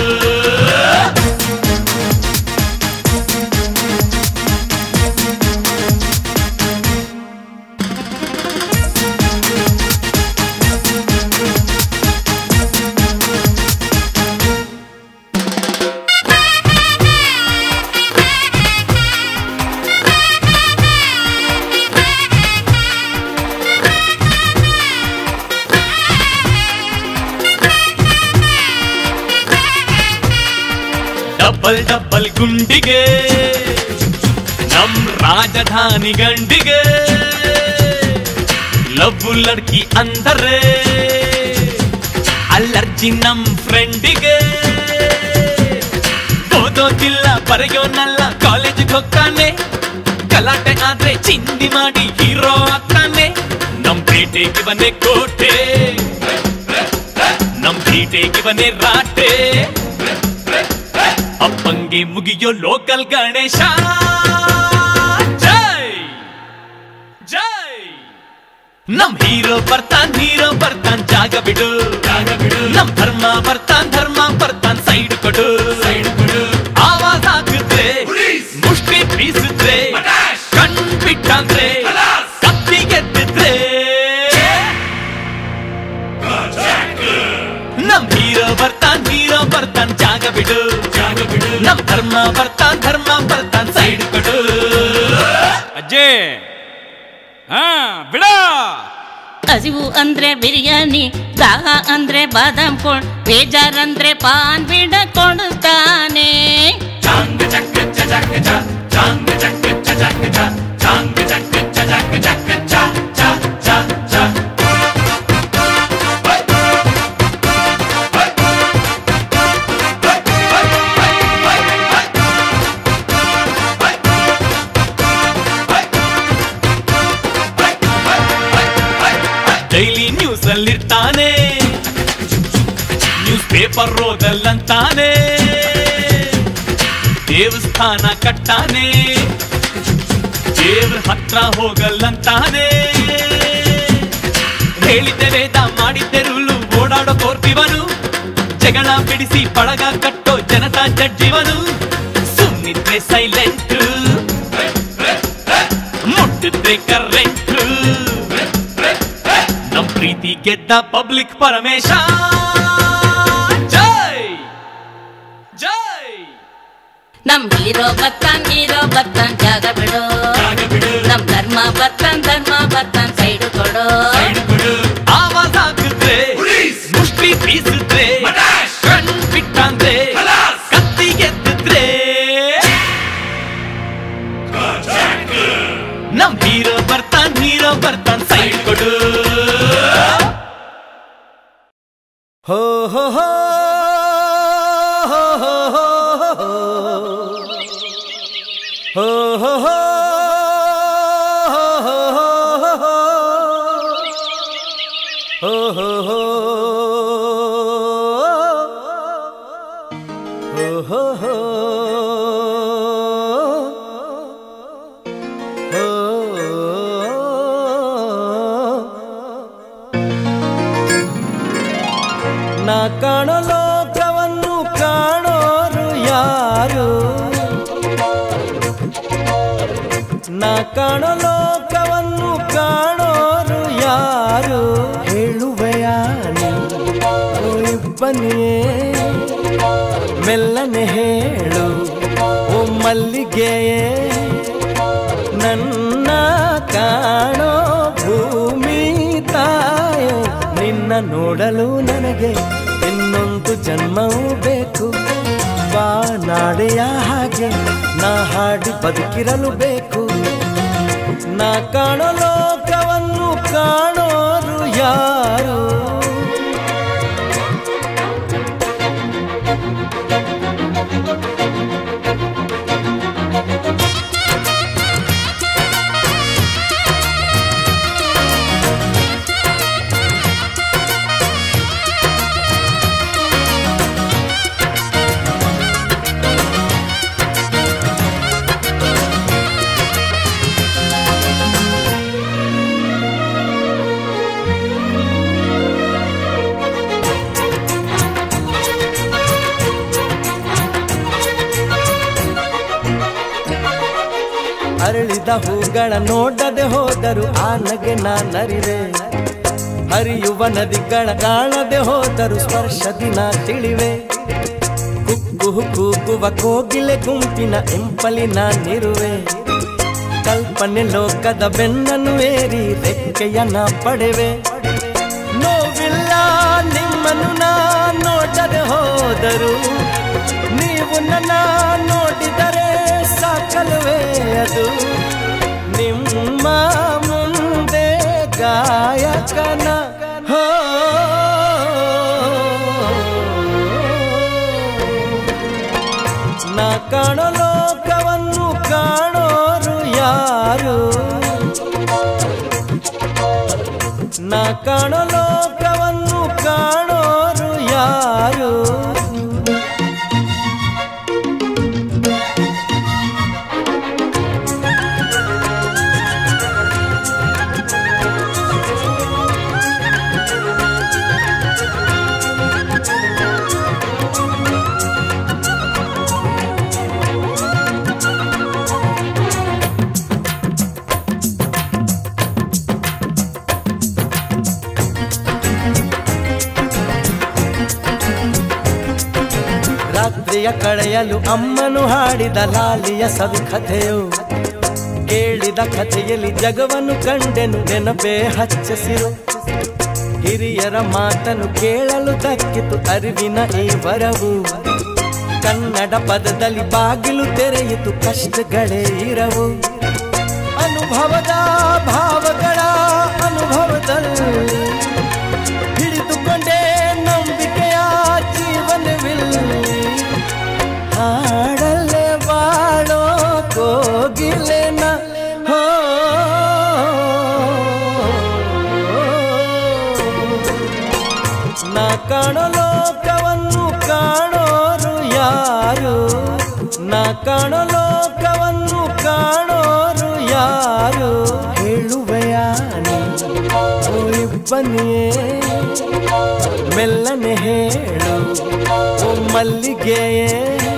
ಡಬಲ್ ಡಬಲ್ ಗುಂಡಿಗೆ ನಮ್ ರಾಜಧಾನಿ ಗಂಡಿಗೆ ಲವ್ ಲಡ್ಕಿ ಅಂದರೆ ಅಲ್ಲರ್ಜಿ ನಮ್ ಫ್ರೆಂಡಿಗೆ ಓದೋದಿಲ್ಲ ಬರೆಯೋನಲ್ಲ ಕಾಲೇಜಿಗೆ ಹೋಗ್ತಾನೆ ಗಲಾಟೆ ಆದ್ರೆ ಚಿಂದಿ ಮಾಡಿ ಹೀರೋ ಆಗ್ತಾನೆ ನಮ್ ಪೇಟೆಗೆ ಬನೆ ಕೋಟೆ ನಮ್ ಪೇಟೆಗೆ ಬನೆ ರಾಟೆ ಅಪ್ಪಂಗೆ ಮುಗಿಯೋ ಲೋಕಲ್ ಗಣೇಶ ಜೈ ಜೈ ನಮ್ ಹೀರೋ ಬರ್ತಾನ್ ಹೀರೋ ಬರ್ತಾನ್ ಜಾಗ ಬಿಡು ಜಾಗ ಬಿಡು ನಮ್ ಧರ್ಮ ಬರ್ತಾನ್ ಧರ್ಮ ಬರ್ತಾನ್ ನಮ್ ಧರ್ಮ ಬರ್ತಾನ್ ಧರ್ಮ ಬರ್ತಾನ್ ಸೈಡ್ ಕೊಡು ಅಜ್ಜಿ ಹಾ ಬಿಡ ಹಸಿವು ಅಂದ್ರೆ ಬಿರಿಯಾನಿ ದಾಹ ಅಂದ್ರೆ ಬಾದಾಮ್ ಕೋಳ್ ಬೇಜಾರಂದ್ರೆ ಪಾನ್ ಬಿಡ ಕೊಡುತ್ತಾನೆ ಚಾಂಗ್ ಚಕ್ ಚಕ್ ಚ ಚಾಂಗ್ ಚಕ್ ಚಕ್ ಚ ಚಾಂಗ್ ಚಕ್ ಚಕ್ ಚಕ್ ಚ ಚ ಚ ಚ ಡೈಲಿ ನ್ಯೂಸ್ ಅಲ್ಲಿರ್ತಾನೆ ನ್ಯೂಸ್ ಪೇಪರ್ ರೋದಲ್ಲಂತಾನೆ ದೇವಸ್ಥಾನ ಕಟ್ಟಾನೆ ದೇವ್ರ ಹತ್ರ ಹೋಗಲ್ಲಂತಾನೆ ಹೇಳಿದ್ದೆ ವೇದ ಮಾಡಿದ್ದೆ ರೂಲು ಓಡಾಡೋ ಕೋರ್ತಿವನು ಜಗಳ ಬಿಡಿಸಿ ಪಳಗ ಕಟ್ಟೋ ಜನತಾ ಜಡ್ಜಿವನು ಸುಮ್ನಿದ್ರೆ ಸೈಲೆಂಟ್ ಮುಟ್ಟಿದ್ರೆ ಕರೆಂಟ್ ನಮ್ ಪ್ರೀತಿ ಗೆದ್ದ ಪಬ್ಲಿಕ್ ಪರಮೇಶ ಜೈ ಜೈ ನಮ್ ಹೀರೋ ಬರ್ತಾನ್ ಹೀರೋ ಬರ್ತಾನ್ ಜಾಗ ಬಿಡು ನಮ್ ಧರ್ಮ ಬರ್ತಾನ್ ಧರ್ಮ ಬರ್ತಾನ್ ಸೈಡ್ ಕೊಡು ಆವಾಜ್ ಹಾಕಿದ್ರೆ ಮುಷ್ಟಿ ಬೀಸಿದ್ರೆ ಕಣ್ ಬಿಟ್ಟಂದ್ರೆ ಕತ್ತಿ ಗೆದ್ದಿದ್ರೆ ನಮ್ ಹೀರೋ ಬರ್ತಾನ್ ಹೀರೋ ಬರ್ತಾನ್ ಸೈಡ್ ಕೊಡು ಹೋ ಹೋ ಹೋ ಹೋ ಹೋ ಹೋ ಹೋ ಹೋ ಹೋ ಹೋ ಹೋ ಹೋ ಹೋ ಹೋ ನಾ ಕಾಣೋ ಲೋಕವನ್ನು ಕಾಣೋರು ಯಾರು ನಾ ಕಾಣೋ ಲೋಕವನ್ನು ಕಾಣೋರು ಯಾರು ಹೇಳುವೆಯ ಇಬ್ಬನಿಯೇ ಮೆಲ್ಲನೆ ಹೇಳು ಓ ಮಲ್ಲಿಗೆಯೇ ನನ್ನ ಕಾಣೋ ಭೂಮಿ ತಾಯೋ ನಿನ್ನ ನೋಡಲು ನನಗೆ ಇನ್ನೊಂದು ಜನ್ಮವೂ ಬೇಕು ಬಾ ನಾಡೆಯ ಹಾಗೆ ನಾ ಹಾಡಿ ಬದುಕಿರಲು ಬೇಕು ನಾ ಕಾಣೋ ಲೋಕವನ್ನು ಕಾಣೋರು ಯಾರು ಅರಳಿದ ಹೂಗಳ ನೋಡದೆ ಹೋದರು ಆ ನಗೆ ನಾನರಿವೆ ಹರಿಯುವ ನದಿಗಳ ಕಾಣದೆ ಹೋದರು ಸ್ಪರ್ಶದಿ ನಾ ತಿಳಿವೆ ಕುಕ್ಕು ಕೂಗುವ ಕೋಗಿಲೆ ಗುಂಪಿನ ಎಂಪಲಿ ನಾನಿರುವೆ ಕಲ್ಪನೆ ಲೋಕದ ಬೆನ್ನನ್ನು ಏರಿ ರೆಕ್ಕೆಯ ನಾ ಪಡೆವೆ ನೋವಿಲ್ಲ ನಿಮ್ಮನ್ನು ನಾ ನೋಡದೆ ಹೋದರು ನೀವು ನನ್ನ ನೋಡಿದರೆ ಸಾಕಲ್ವೇ ಅದು ನಿಮ್ಮ ಮುಂದೆ ಗಾಯಕನ ಹೋ ನಾ ಕಾಣೋ ಲೋಕವನ್ನು ಕಾಣೋರು ಯಾರು ನಾ ಕಾಣೋ ಲೋಕವನ್ನು ಕಾಣೋರು ಯಾರು ಕಳೆಯಲು ಅಮ್ಮನು ಹಾಡಿದ ಲಾಲಿಯ ಸವಿ ಕಥೆಯು ಕೇಳಿದ ಕಥೆಯಲ್ಲಿ ಜಗವನ್ನು ಕಂಡೆನು ನೆನಪೇ ಹಚ್ಚಸಿರು ಹಿರಿಯರ ಮಾತನ್ನು ಕೇಳಲು ದಕ್ಕಿತು ಅರಿವಿನ ಈ ವರವು ಕನ್ನಡ ಪದದಲ್ಲಿ ಬಾಗಿಲು ತೆರೆಯಿತು ಕಷ್ಟಗಳೇ ಇರವು ಅನುಭವದ ಭಾವಗಳ ಅನುಭವದಲ್ಲಿ ಹಿಡಿದುಕೊಂಡೇ ನಂಬಿಕೆಯ ಜೀವನವಿಲ್ಲಿ ಹಾಡಲ್ಲೇ ಬಾಳೋ ಕೋಗಿಲೆನ ಹೋ ನಾ ಕಾಣೋ ಲೋಕವನ್ನು ಕಾಣೋರು ಯಾರು ನಾ ಕಾಣೋ ಲೋಕವನ್ನು ಕಾಣೋರು ಯಾರು ಹೇಳುವೆಯ ಬನ್ನಿಯೇ ಮೆಲ್ಲನೆ ಹೇಳು ಓ ಮಲ್ಲಿಗೆಯೇ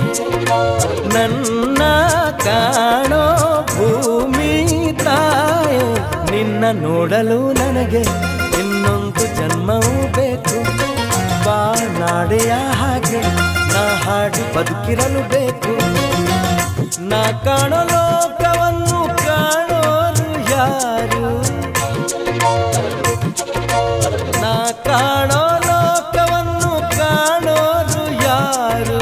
ನನ್ನ ಕಾಣೋ ಭೂಮಿ ತಾಯೆ ನಿನ್ನ ನೋಡಲು ನನಗೆ ಇನ್ನೊಂದು ಜನ್ಮವೂ ಬೇಕು ಬಾನಾಡೆಯ ಹಾಗೆ ನಾ ಹಾಡಿ ಬದುಕಿರಲು ಬೇಕು ನಾ ಕಾಣೋ ಲೋಕವನ್ನು ಕಾಣೋರು ಯಾರು ನಾ ಕಾಣೋ ಲೋಕವನ್ನು ಕಾಣೋರು ಯಾರು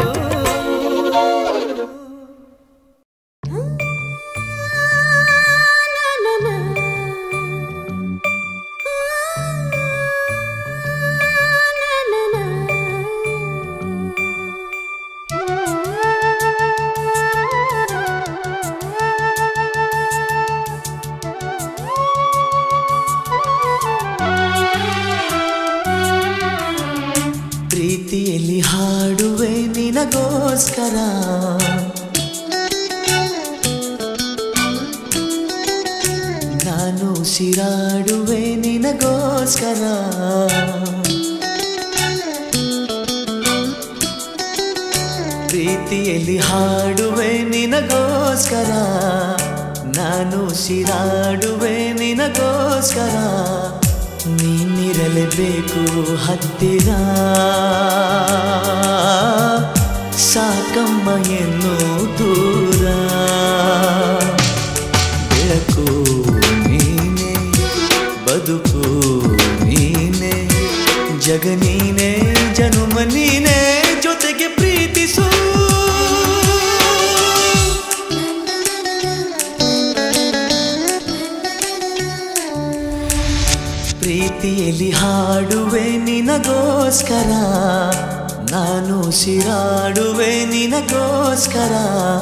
ಪ್ರೀತಿಯಲ್ಲಿ ಹಾಡುವೆ ನಿನಗೋಸ್ಕರ ನಾನು ಸಿರಾಡುವೆ ನಿನಗೋಸ್ಕರ ಪ್ರೀತಿಯಲ್ಲಿ ಹಾಡುವೆ ನಿನಗೋಸ್ಕರ ನಾನು ಸಿರಾಡುವೆ ನಿನಗೋಸ್ಕರ ನೀನಿರಲೇಬೇಕು ಹತ್ತಿರ ಸಾಕಮ್ಮ ಎನ್ನು ದೂರ ಬೆಳಕು ನೀನೆ ಬದುಕು ನೀನೆ ಜಗ ನೀನೆ ಜನುಮ ನೀನೆ ಜೊತೆಗೆ ಪ್ರೀತಿಸು ಪ್ರೀತಿಯಲ್ಲಿ ಹಾಡುವೆ ನಿನಗೋಸ್ಕರ ನಾನು ಸಿರಾಡುವೆ ನಿನಗೋಸ್ಕರ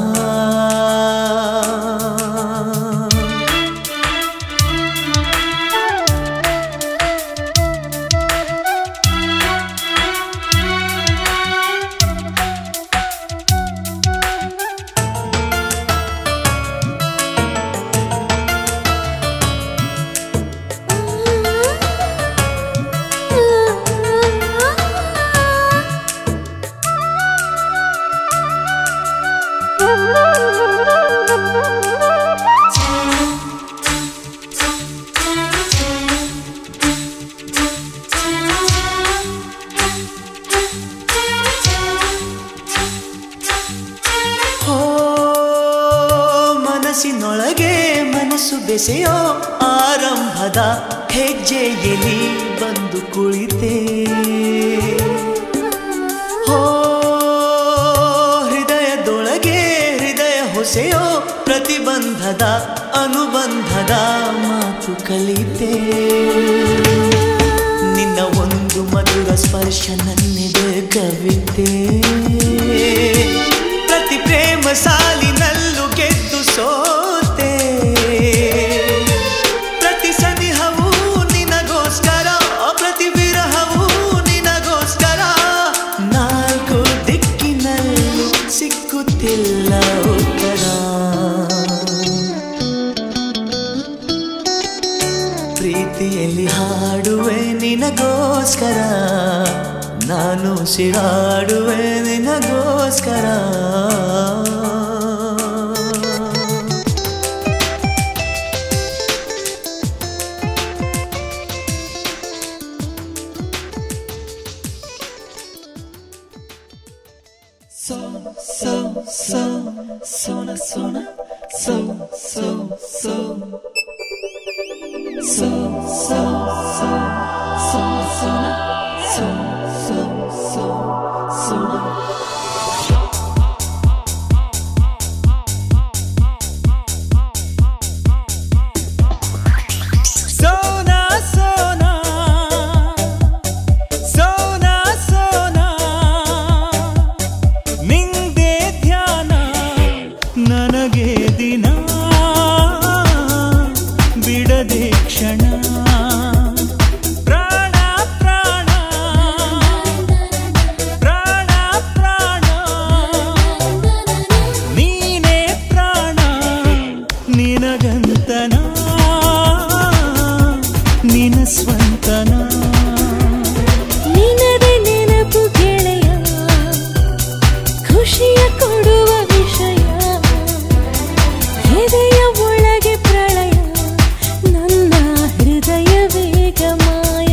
ಹೋ ಮನಸ್ಸಿನೊಳಗೆ ಮನಸ್ಸು ಬೆಸೆಯೋ ಆರಂಭದ ಹೆಜ್ಜೆಯಲ್ಲಿ ಬಂದು ಕುಳಿತೆ ಹೋ ಹೃದಯದೊಳಗೆ ಹೃದಯ ಹೊಸೆಯೋ ಪ್ರತಿಬಂಧದ ಅನುಬಂಧದ ಮಾತು ಕಲಿತೆ ನಿನ್ನ ಒಂದು ಮಧುರ ಸ್ಪರ್ಶ ನನ್ನಿದೆ ಕವಿತೆ ಪ್ರತಿ ಪ್ರೇಮ ಸಾಲಿನಲ್ಲೂ ಗೆದ್ದು ಸೋತೆ ಪ್ರತಿ ಸನಿಹವೂ ನಿನಗೋಸ್ಕರ ಪ್ರತಿ ವಿರಹವೂ ನಿನಗೋಸ್ಕರ ನಾಲ್ಕು ದಿಕ್ಕಿನಲ್ಲೂ ಸಿಕ್ಕುತ್ತಿಲ್ಲ ಉತ್ತರ ಪ್ರೀತಿಯಲ್ಲಿ ಹಾಡುವೆ ನಿನಗೋಸ್ಕರ ನಾನು ಸಿರಾಡುವೆ ನಿನಗೋಸ್ಕರ so, sona, sona, so, so, so. So, so, so, sona, sona, so, so, so, sona. Sona Sona Sona Sona ನಿಂದೆ ಧ್ಯಾನ ನನಗೆ ದಿನ ಬಿಡದೆ ಕ್ಷಣ ಪ್ರಾಣ ಪ್ರಾಣ ಪ್ರಾಣ ಪ್ರಾಣ ನೀನೇ ಪ್ರಾಣ ನಿನಗಂತನ ನಿನ ಸ್ವಂತನ ನಿನದೆ ನೆನಪು ಗೆಳೆಯ ಖುಷಿಯ ಕೊಡುವ ವಿಷಯ ಎದೆಯ ಒಳಗೆ ಪ್ರಳಯ ನನ್ನ ಹೃದಯ ವೇಗ ಮಾಯ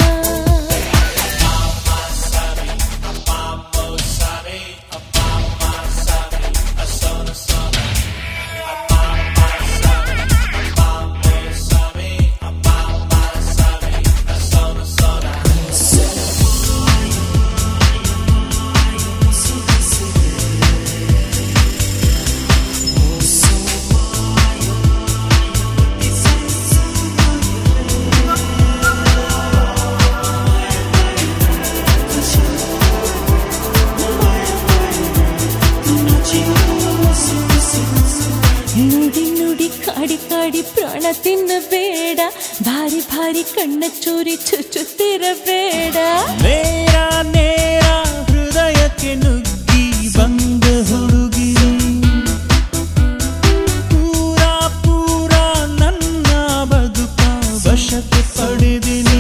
ನುಡಿ ನುಡಿ ಕಾಡಿ ಕಾಡಿ ಪ್ರಾಣ ತಿನ್ನಬೇಡ ಭಾರಿ ಭಾರಿ ಕಣ್ಣ ಚೂರಿ ಚುಚ್ಚುತ್ತಿರಬೇಡ ನೇರ ನೇರ ಹೃದಯಕ್ಕೆ ನುಗ್ಗಿ ಬಂದ ಹುಡುಗಿ ಪೂರ ಪೂರ ನನ್ನ ಬದುಕ ವಶಕ್ಕೆ ಪಡೆದಿನಿ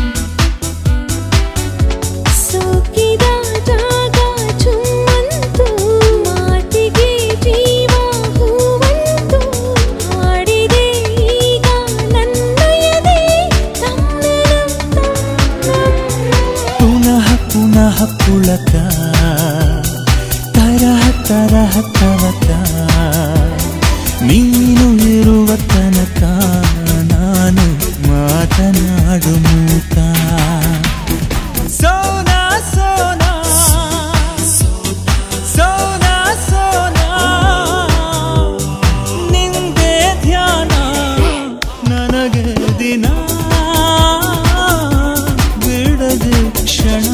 ಸೋಕಿದ ಜಾಗ ಚುಮ್ಮಂತು ಮಾತಿಗೆ ಜೀವ ಹೂವಂತು ಹಾಡಿದೆ ಈಗ ನನ್ನ ಎದೆ ತಮ್ಮನಂ ಪುನಃ ಪುನಃ ಪುಳಕ ತರಹ ತರಹ ತವಕ ನೀನು ಇರುವ ತನಕ ನಾನು ಮಾತನಾಡು ಮೂಕ ಸೋನಾ ಸೋನಾ ಸೋನಾ ಸೋನಾ ನಿಂದೆ ಧ್ಯಾನ ನನಗೆ ದಿನ ಬಿಡದೆ ಕ್ಷಣ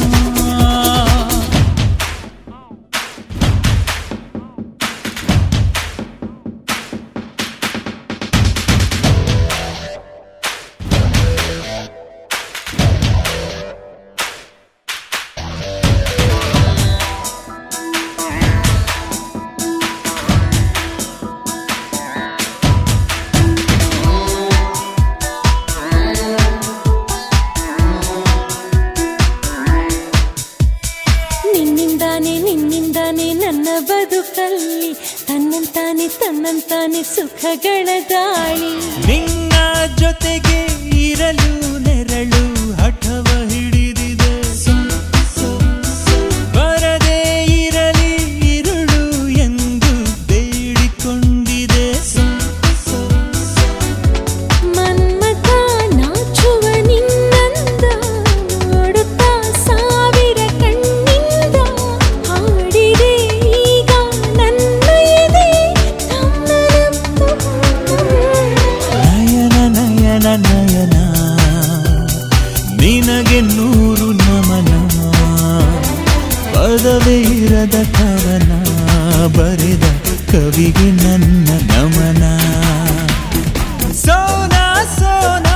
ನಿನ್ನಿಂದಾನೆ ನಿನ್ನಿಂದಾನೆ ನನ್ನ ಬದುಕಲ್ಲಿ ತನ್ನಂತಾನೆ ತನ್ನಂತಾನೆ ಸುಖಗಳ ದಾಳಿ ನಿನ್ನ ಜೊತೆಗೆ ಇರಲು ನೆರಳು ಹಠವ ಹಿಡಿದಿದೆ ಬರದೇ ಇರಲಿ ಇರುಳು ಎಂದು ಬೇಡಿಕೊಂಡಿದೆ ಮನ್ಮಥ ನಾಚುವ ನಿನ್ನಂದ ನೋಡುತ್ತಾ ಸಾವಿರ ಕಣ್ಣಿಂದ ಹಾಡಿದೆ ಈಗ ನನ್ನ ಎದೆ ತಮ್ಮನಂ ನಯನ ನಯನ ನಯನ ನಿನಗೆ ನೂರು ನಮನ ಪದವೇ ಇರದ ಕವನ ಬರೆದ ಕವಿಗೆ ನನ್ನ ನಮನ ಸೋನಾ ಸೋನಾ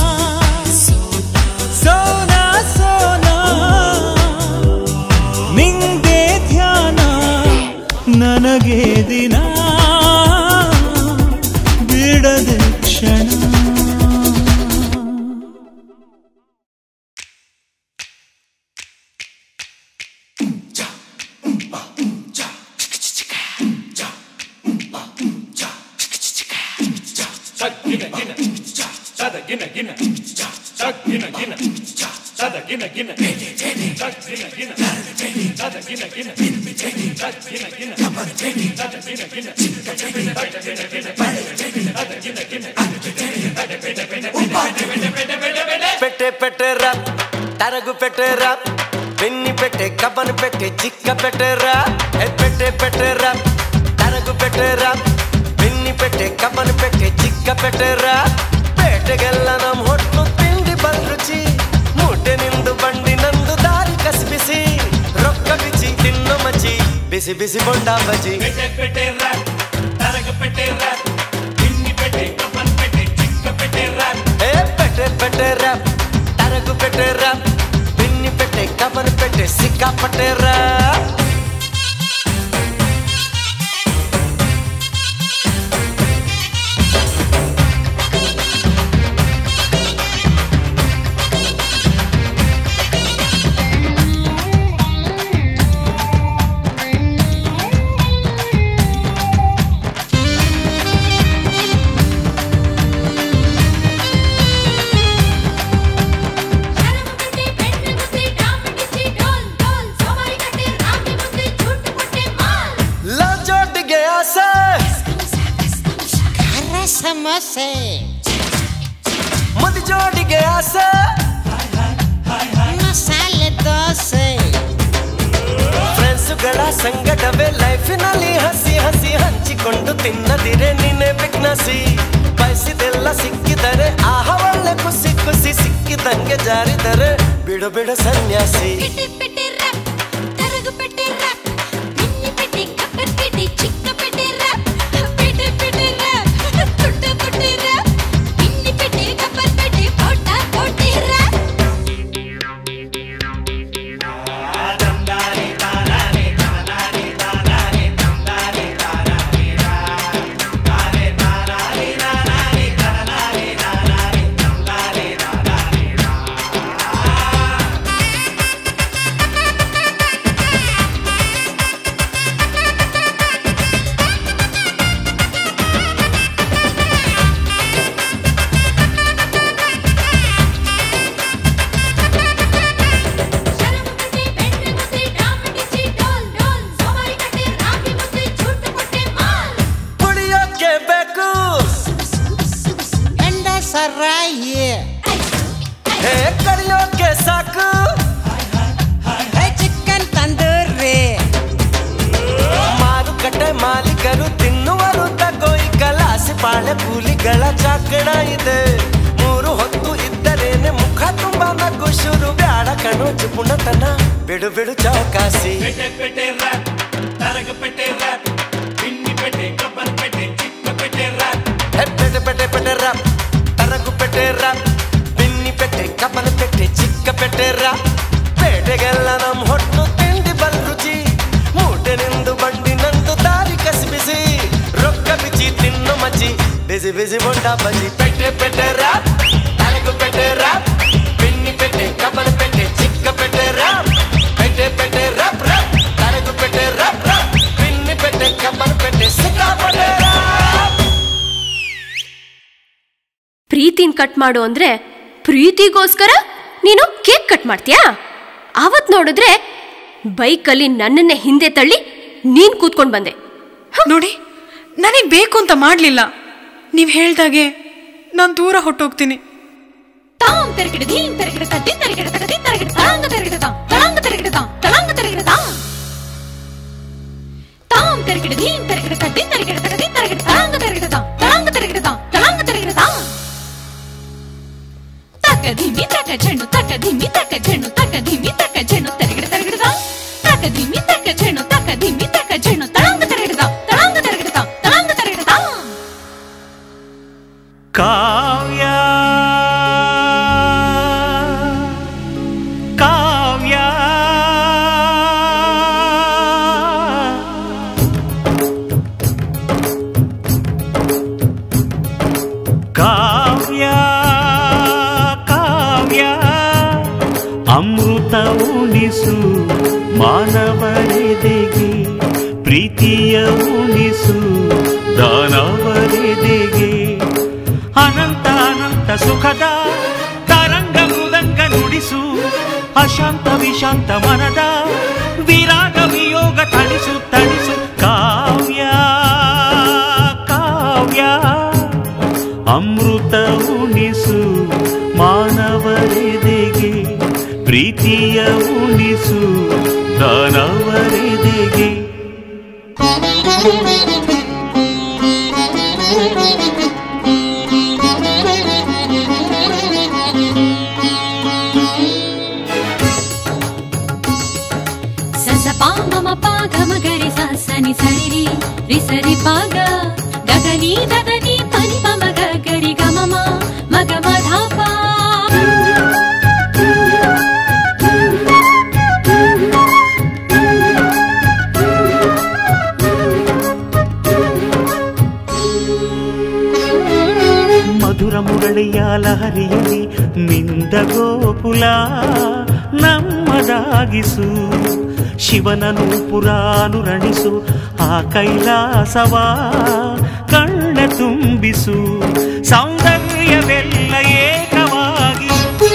ಸೋನಾ ಸೋನಾ ನಿಂಗೆ ಧ್ಯಾನ ನನಗೆ ದಿನ ಬಿಡದೆ ಕ್ಷಣ ಗಿನ ಗಿನ ಗಿನ ಗಿನ ಗಿನ పెట్టే పెట్టే ర్యాప్ తరగు పెట్టే ర్యాప్ పెన్ని పెట్టే కబ్బను పెట్టే చిక్క పెట్టే ర్యాప్ ఏ పెట్టే పెట్టే ర్యాప్ తరగు పెట్టే ర్యాప్ పెన్ని పెట్టే కబ్బను పెట్టే చిక్క పెట్టే ర్యాప్ ಪೇಟೆಗೆಲ್ಲ ನಮ್ ಹೊಟ್ಟು ತಿಂಡಿ ಬಲ್ರುಚಿ ಮೂಟೆ ನಿಂದು ಬಂಡಿ ನಂದು ದಾರಿ ಕಸಿಬಿಸಿ ರೊಕ್ಕ ಬಿಚ್ಚಿ ತಿನ್ನು ಮಚ್ಚಿ ಬಿಸಿ ಬಿಸಿ ಬೊಂಡ ಬಜಿ ఏ పెట్టే పెట్టే ర్యాప్ తరగు పెట్టే ర్యాప్ పిన్ని పెట్టే కబన్ పెట్టే సిక్కా పట్టే ర్యాప్ ಲವ್ ಜೋಟಿಗೆ ಆಸೆ ಸಮೋಸೆ ಮದಿ ಜೋಡಿಗೆ ಆಸೆ ಮಸಾಲೆ ದೋಸೆ ಫ್ರೆಂಡ್ಸುಗಳ ಸಂಗಟವೇ ಲೈಫಿನಲ್ಲಿ ಹಸಿ ಹಸಿ ಹಂಚಿಕೊಂಡು ತಿನ್ನದಿರೆ ನಿನ್ನೆ ಬಿಗ್ನಸಿ ಬಯಸಿದೆಲ್ಲ ಸಿಕ್ಕಿದರೆ ಆಹ ಒಳ್ಳೆ ಖುಷಿ ಖುಷಿ ಸಿಕ್ಕಿದಂಗೆ ಜಾರಿದರೆ ಬಿಡು ಬಿಡು ಸನ್ಯಾಸಿ ಕುಡಿಯೋಕೆ ಬೇಕು ಎಂಡ ಸರಾಯಿ ಹೇ ಕಡಿಯೋಕೆ ಸಾಕು ಚಿಕನ್ ತಂದೂರಿ ಮಾರುಕಟ್ಟೆ ಮಾಲೀಕರು ತಿನ್ನುವರು ತಗೋಯಿ ಕಲಾಸಿ ಪಾಳೆ ಕೂಲಿಗಳ ಚಾಕಣ ಇದೆ ಮೂರು ಹೊತ್ತು ಇದ್ದರೇನೆ ಮುಖ ತುಂಬಾ ನಗು ಶುರು ಬ್ಯಾಡ ಕಣು ಚುಪುಣತನ ಬಿಡು ಬಿಡು ಚೌಕಾಸಿ ಹೇ ಪೆಟೆ ಪೆಟೆ ಪೆಟೆ ರ್ಯಾಪ್ ತರಗು ಪೆಟೆ ರ್ಯಾಪ್ ಬಿನ್ನಿ ಪೆಟೆ ಕಪನ ಪೆಟೆ ಚಿಕ್ಕ ಪೆಟೆ ರ್ಯಾಪ್ ಪೇಟೆಗೆಲ್ಲ ನಮ್ ಹೊಟ್ಟು ತಿಂಡಿ ಬಲ್ ರುಚಿ ಮೂಟೆ ನಿಂದು ಬಂಡಿ ನಂದು ದಾರಿ ಕಸಿ ಬಿಸಿ ರೊಕ್ಕ ಬಿಚ್ಚಿ ತಿನ್ನು ಮಚ್ಚಿ ಬಿಸಿ ಬಿಸಿ ಬೊಂಡ ಬಜಿ ಪೆಟೆ ಪೆಟೆ ರ್ಯಾಪ್ ತರಗು ಪೆಟೆ ರ್ಯಾಪ್ ಬಿನ್ನಿ ಪೆಟೆ ಕಪನ ಪೆಟೆ ಚಿಕ್ಕ ಪೆಟೆ ರ್ಯಾಪ್ ಪೆಟೆ ಪೆಟೆ ರ್ಯಾಪ್ ರ್ಯಾಪ್ ತರಗು ಪೆಟೆ ರ್ಯಾಪ್ ರ್ಯಾಪ್ ಬಿನ್ನಿ ಪೆಟೆ ಕಪನ ಪೆಟೆ ಸಿಕ್ಕಾಪಟ್ಟೆ ರ್ಯಾಪ್ ಪ್ರೀತಿನ್ ಕಟ್ ಮಾಡು ಅಂದ್ರೆ ಪ್ರೀತಿಗೋಸ್ಕರ ನೀನು ಕೇಕ್ ಕಟ್ ಮಾಡ್ತೀಯಾ ಅವತ್ ನೋಡಿದ್ರೆ ಬೈಕಲ್ಲಿ ನನ್ನನ್ನೇ ಹಿಂದೆ ತಳ್ಳಿ ನೀನ್ ಕೂತ್ಕೊಂಡ್ ಬಂದೆ ನೋಡಿ ನನಗೆ ಬೇಕು ಅಂತ ಮಾಡಲಿಲ್ಲ ನೀವು ಹೇಳ್ದಾಗೆ ನಾನು ದೂರ ಹೊಟ್ಟೋಗ್ತೀನಿ தாம் தெருக்கிடு தீம் தெருக்கிடு தட்டி தெருக்கிடு தகதி தெருக்கிடு தலாங்க தெருக்கிடு தாம் தலாங்க தெருக்கிடு தாம் தலாங்க தெருக்கிடு தாம் தாம் தெருக்கிடு தீம் தெருக்கிடு தட்டி தெருக்கிடு தகதி தெருக்கிடு தலாங்க தெருக்கிடு தாம் தலாங்க தெருக்கிடு தாம் தலாங்க தெருக்கிடு தாம் தக்க ಧಿಮಿ ತಕ ಝೆಣ್ಣು ತಕ ಧಿಮಿ ತಕ ಝೆಣ್ಣು ತಕ ಧಿಮಿ ತಕ ಝೆಣ್ಣು ತೆರಗಿಡ ತೆರಗಿಡ ತಾಂ ತಕ ಧಿಮಿ ತಕ ಝೆಣ್ಣು ತಕ ಧಿಮಿ ತಕ ಝೆಣ್ಣು ತಳಂಗ ತೆರಗಿಡ ತಾಂ ತಳಂಗ ತೆರಗಿಡ ತಾಂ ತಳಂಗ ತೆರಗಿಡ ತಾಂ ಕಾವ್ಯ ಕಾವ್ಯ ಕಾವ್ಯ ಕಾವ್ಯ ಅಮೃತ ಉಣಿಸು ಮಾನವರೆದೆಗೆ ಪ್ರೀತಿಯ ಉಣಿಸು ದಾನವರೆದೆಗೆ ಅನಂತ ಅನಂತ ಸುಖದ ತರಂಗ ಮೃದಂಗ ನುಡಿಸು ಅಶಾಂತ ವಿಶಾಂತ ಮನದ ವಿರಾಗ ವಿಯೋಗ ತಣಿಸು ಅಮೃತ ಉಣಿಸು ಮಾನವರೆದೆಗೆ ಪ್ರೀತಿಯ ಉಣಿಸು ದಾನವರೆದೆಗೆ ಸಸ ಪಾ ಮಮ ಪಾ ಘಮ ಗರಿ ಸ ಸನಿ ಸರಿ ರಿ ಸರಿ ಪಾಗ ಗಗನಿ ದದನಿ ಪನಿ ಪಮ ಗ ಗರಿ ಗ ಮಮ ಮಗ ಮಧ ಪಾ ಮಧುರ ಮುರಳಿಯ ಲಹರಿಯಲ್ಲಿ ಮಿಂದ ಗೋಕುಲ ನಮ್ಮದಾಗಿಸು ಶಿವನನು ಪುರಾನುರಣಿಸು ಆ ಕೈಲಾಸವ ಕಣ್ಣ ತುಂಬಿಸು ಸೌಂದರ್ಯವೆಲ್ಲ ಏಕವಾಗಿ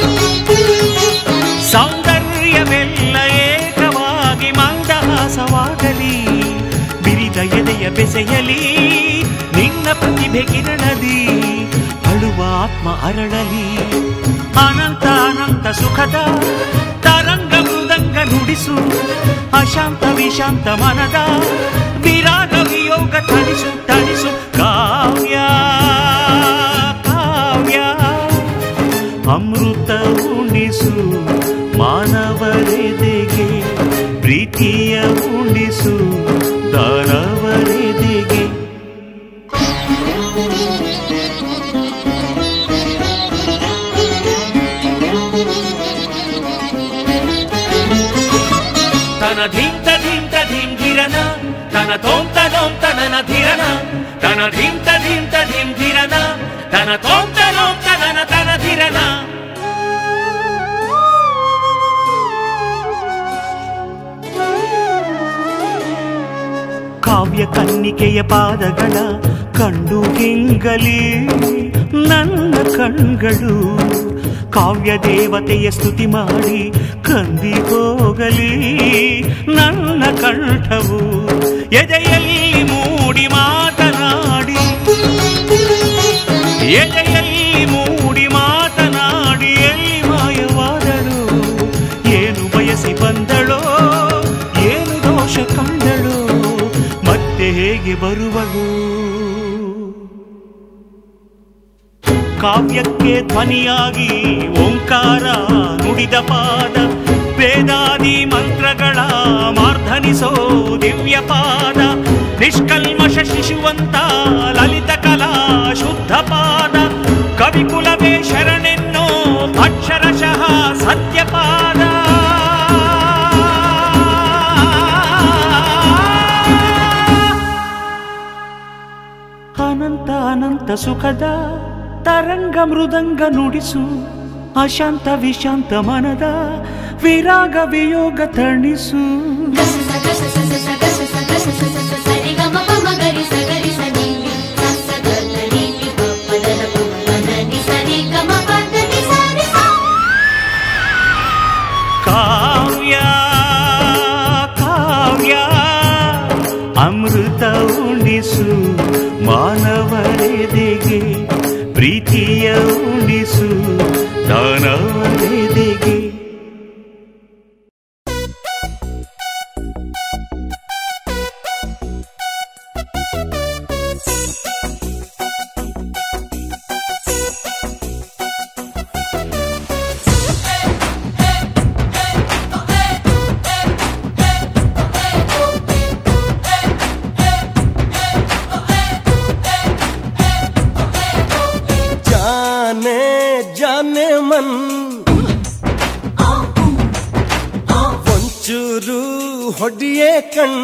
ಸೌಂದರ್ಯವೆಲ್ಲ ಏಕವಾಗಿ ಮಂದಹಾಸವಾಗಲಿ ಬಿರಿದ ಎದೆಯ ಬೆಸೆಯಲಿ ನಿನ್ನ ಪ್ರತಿಭೆ ಕಿರಣದಿ ಅಳುವ ಆತ್ಮ ಅರಳಲಿ ಅನಂತ ಅನಂತ ಸುಖದ ತರಂಗ ಮೃದಂಗ ನುಡಿಸು ಅಶಾಂತ ವಿಶಾಂತ ಮನದ ವಿರಾಗ ವಿಯೋಗ ತಣಿಸು ತಣಿಸು ಕಾವ್ಯ ಕಾವ್ಯ ಅಮೃತ ಉಣಿಸು ಮಾನವರೆದೆಗೆ ಪ್ರೀತಿಯ ಉಣಿಸು ದಾನವರೆದೆಗೆ ತನ ಧಿಂತ ಧಿಂತ ಧಿಂಗಿರನ ತನ ತೋಂತ ನೋಂತ ನನ ಧಿರನ ತನ ಧಿಂತ ಧಿಂತ ಧಿಂಗಿರನ ತನ ತೋಂತ ನೋಂತ ನನ ತನ ಧಿರನ ಕಾವ್ಯ ಕನ್ನಿಕೆಯ ಪಾದಗಳ ಕಂಡು ಗಿಂಗಲಿ ನನ್ನ ಕಣ್ಗಳು ಕಾವ್ಯ ದೇವತೆಯ ಸ್ತುತಿ ಮಾಡಿ ಕಂದಿ ಹೋಗಲಿ ನನ್ನ ಕಂಠವು ಎದೆಯಲ್ಲಿ ಮೂಡಿ ಮಾತನಾಡಿ ಎದೆಯಲ್ಲಿ ಮೂಡಿ ಮಾತನಾಡಿ ಎಲ್ಲಿ ಮಾಯವಾದಳು ಏನು ಬಯಸಿ ಬಂದಳೋ ಏನು ದೋಷ ಕಂಡಳು ಮತ್ತೆ ಹೇಗೆ ಬರುವಳು ಕಾವ್ಯಕ್ಕೆ ಧ್ವನಿಯಾಗಿ ಓಂಕಾರ ನುಡಿದ ಪಾದ ವೇದಾದಿ ಮಂತ್ರಗಳ ಮಾರ್ಧನಿಸೋ ದಿವ್ಯ ಪಾದ ನಿಷ್ಕಲ್ಮಶ ಶಿಶುವಂತ ಲಲಿತ ಕಲಾ ಶುದ್ಧ ಪಾದ ಕವಿಕುಲವೇ ಶರಣೆನ್ನೋ ಅಕ್ಷರಶಃ ಸತ್ಯಪಾದ ಅನಂತ ಅನಂತ ಸುಖದ ತರಂಗ ಮೃದಂಗ ನುಡಿಸು ಅಶಾಂತ ವಿಶಾಂತ ಮನದ ವಿರಾಗ ವಿಯೋಗ ತಣಿಸು ಸರಿ ಗ ಮ ಪ ಮ ಗರಿ ಸ ಗರಿ ಸ ನಿ ನಿ ಸ ಸ ಗ ಗ ರಿ ನಿ ಪ ಪ ದ ನ ಪ ಮ ದ ನಿ ಸ ರಿ ಗ ಮ ಪ ದ ನಿ ಸ ರಿ ಸ ಕಾವ್ಯ ಕಾವ್ಯ ಅಮೃತ ಉಣಿಸು ಮಾನವರೆದೆಗೆ ಪ್ರೀತಿಯ ಉಣಿಸು ದಾನವರೆದೆಗೆ ಜಾನೆ ಜಾನೆ ಮನ್ ಒಂಚೂರು ಹೊಡಿಯೇ ಕಣ್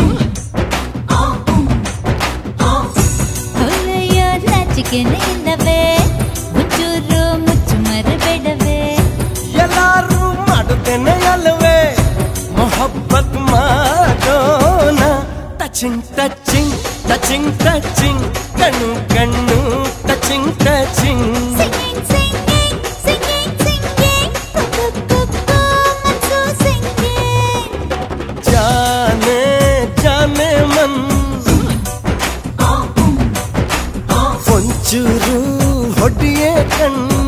ಹೊಲೆಯ ನಾಚಿಕೆನೆ ಇಲ್ಲವೇ ಮುಚ್ಚೂರು ಮುಚ್ಚು ಮರಬೇಡವೇ ಎಲ್ಲಾರು ಮಾಡುತ್ತೇನೆ ಅಲ್ವೇ ಮೊಹಬ್ಬತ್ ಮಾಡೋಣ ಟಚಿಂಗ್ ಟಚಿಂಗ್ ಟಚಿಂಗ್ ಟಚಿಂಗ್ ಕಣ್ಣು ಕಣ್ಣು touching touching Singing, singing, singing, singing. Cuckoo, cuckoo, ಮನ್ಸು singing. ಜಾನೆ ಜಾನೆ ಮನ್ ಒಂಚೂರು ಹೊಡಿಯೇ ಕಣ್ಣು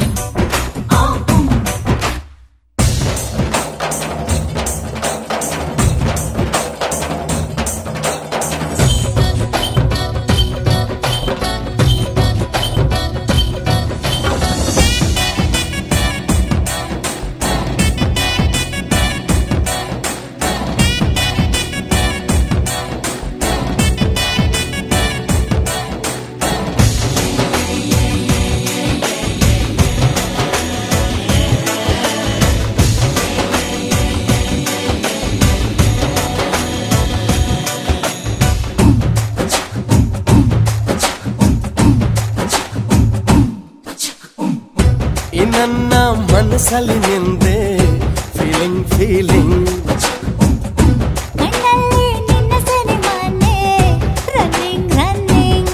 ಈ ನನ್ನ ಮನಸ್ಸಲ್ಲಿ ನಿಂದೆ ಫೀಲಿಂಗ್ ಫೀಲಿಂಗ್ ಕಣ್ಣಲ್ಲಿ ನಿನ್ನ ಸಿನಿಮಾನೆ ರನ್ನಿಂಗ್ ರನ್ನಿಂಗ್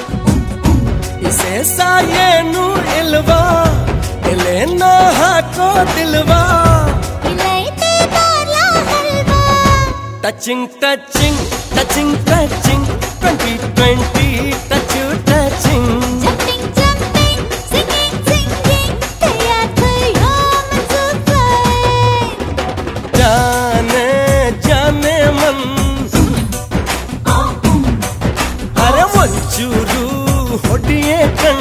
ಇಸೇಸ ಏನು ಇಲ್ವಾ ಎಲೆನ ಹಾಕೋದಿಲ್ವಾ ಇಲ್ಲೈತೆ ಬಾರ್ಲಾ ಹಲ್ವಾ touching touching touching touching twenty twenty touch touching jumping jumping singing singing ತಯಾರ್ ತಯೋ ಮನ್ಸೂರ್ जाने जाने मन ಅರೆ ಒಂಚೂರು ಹೊಡಿಯೇ ಕಣ್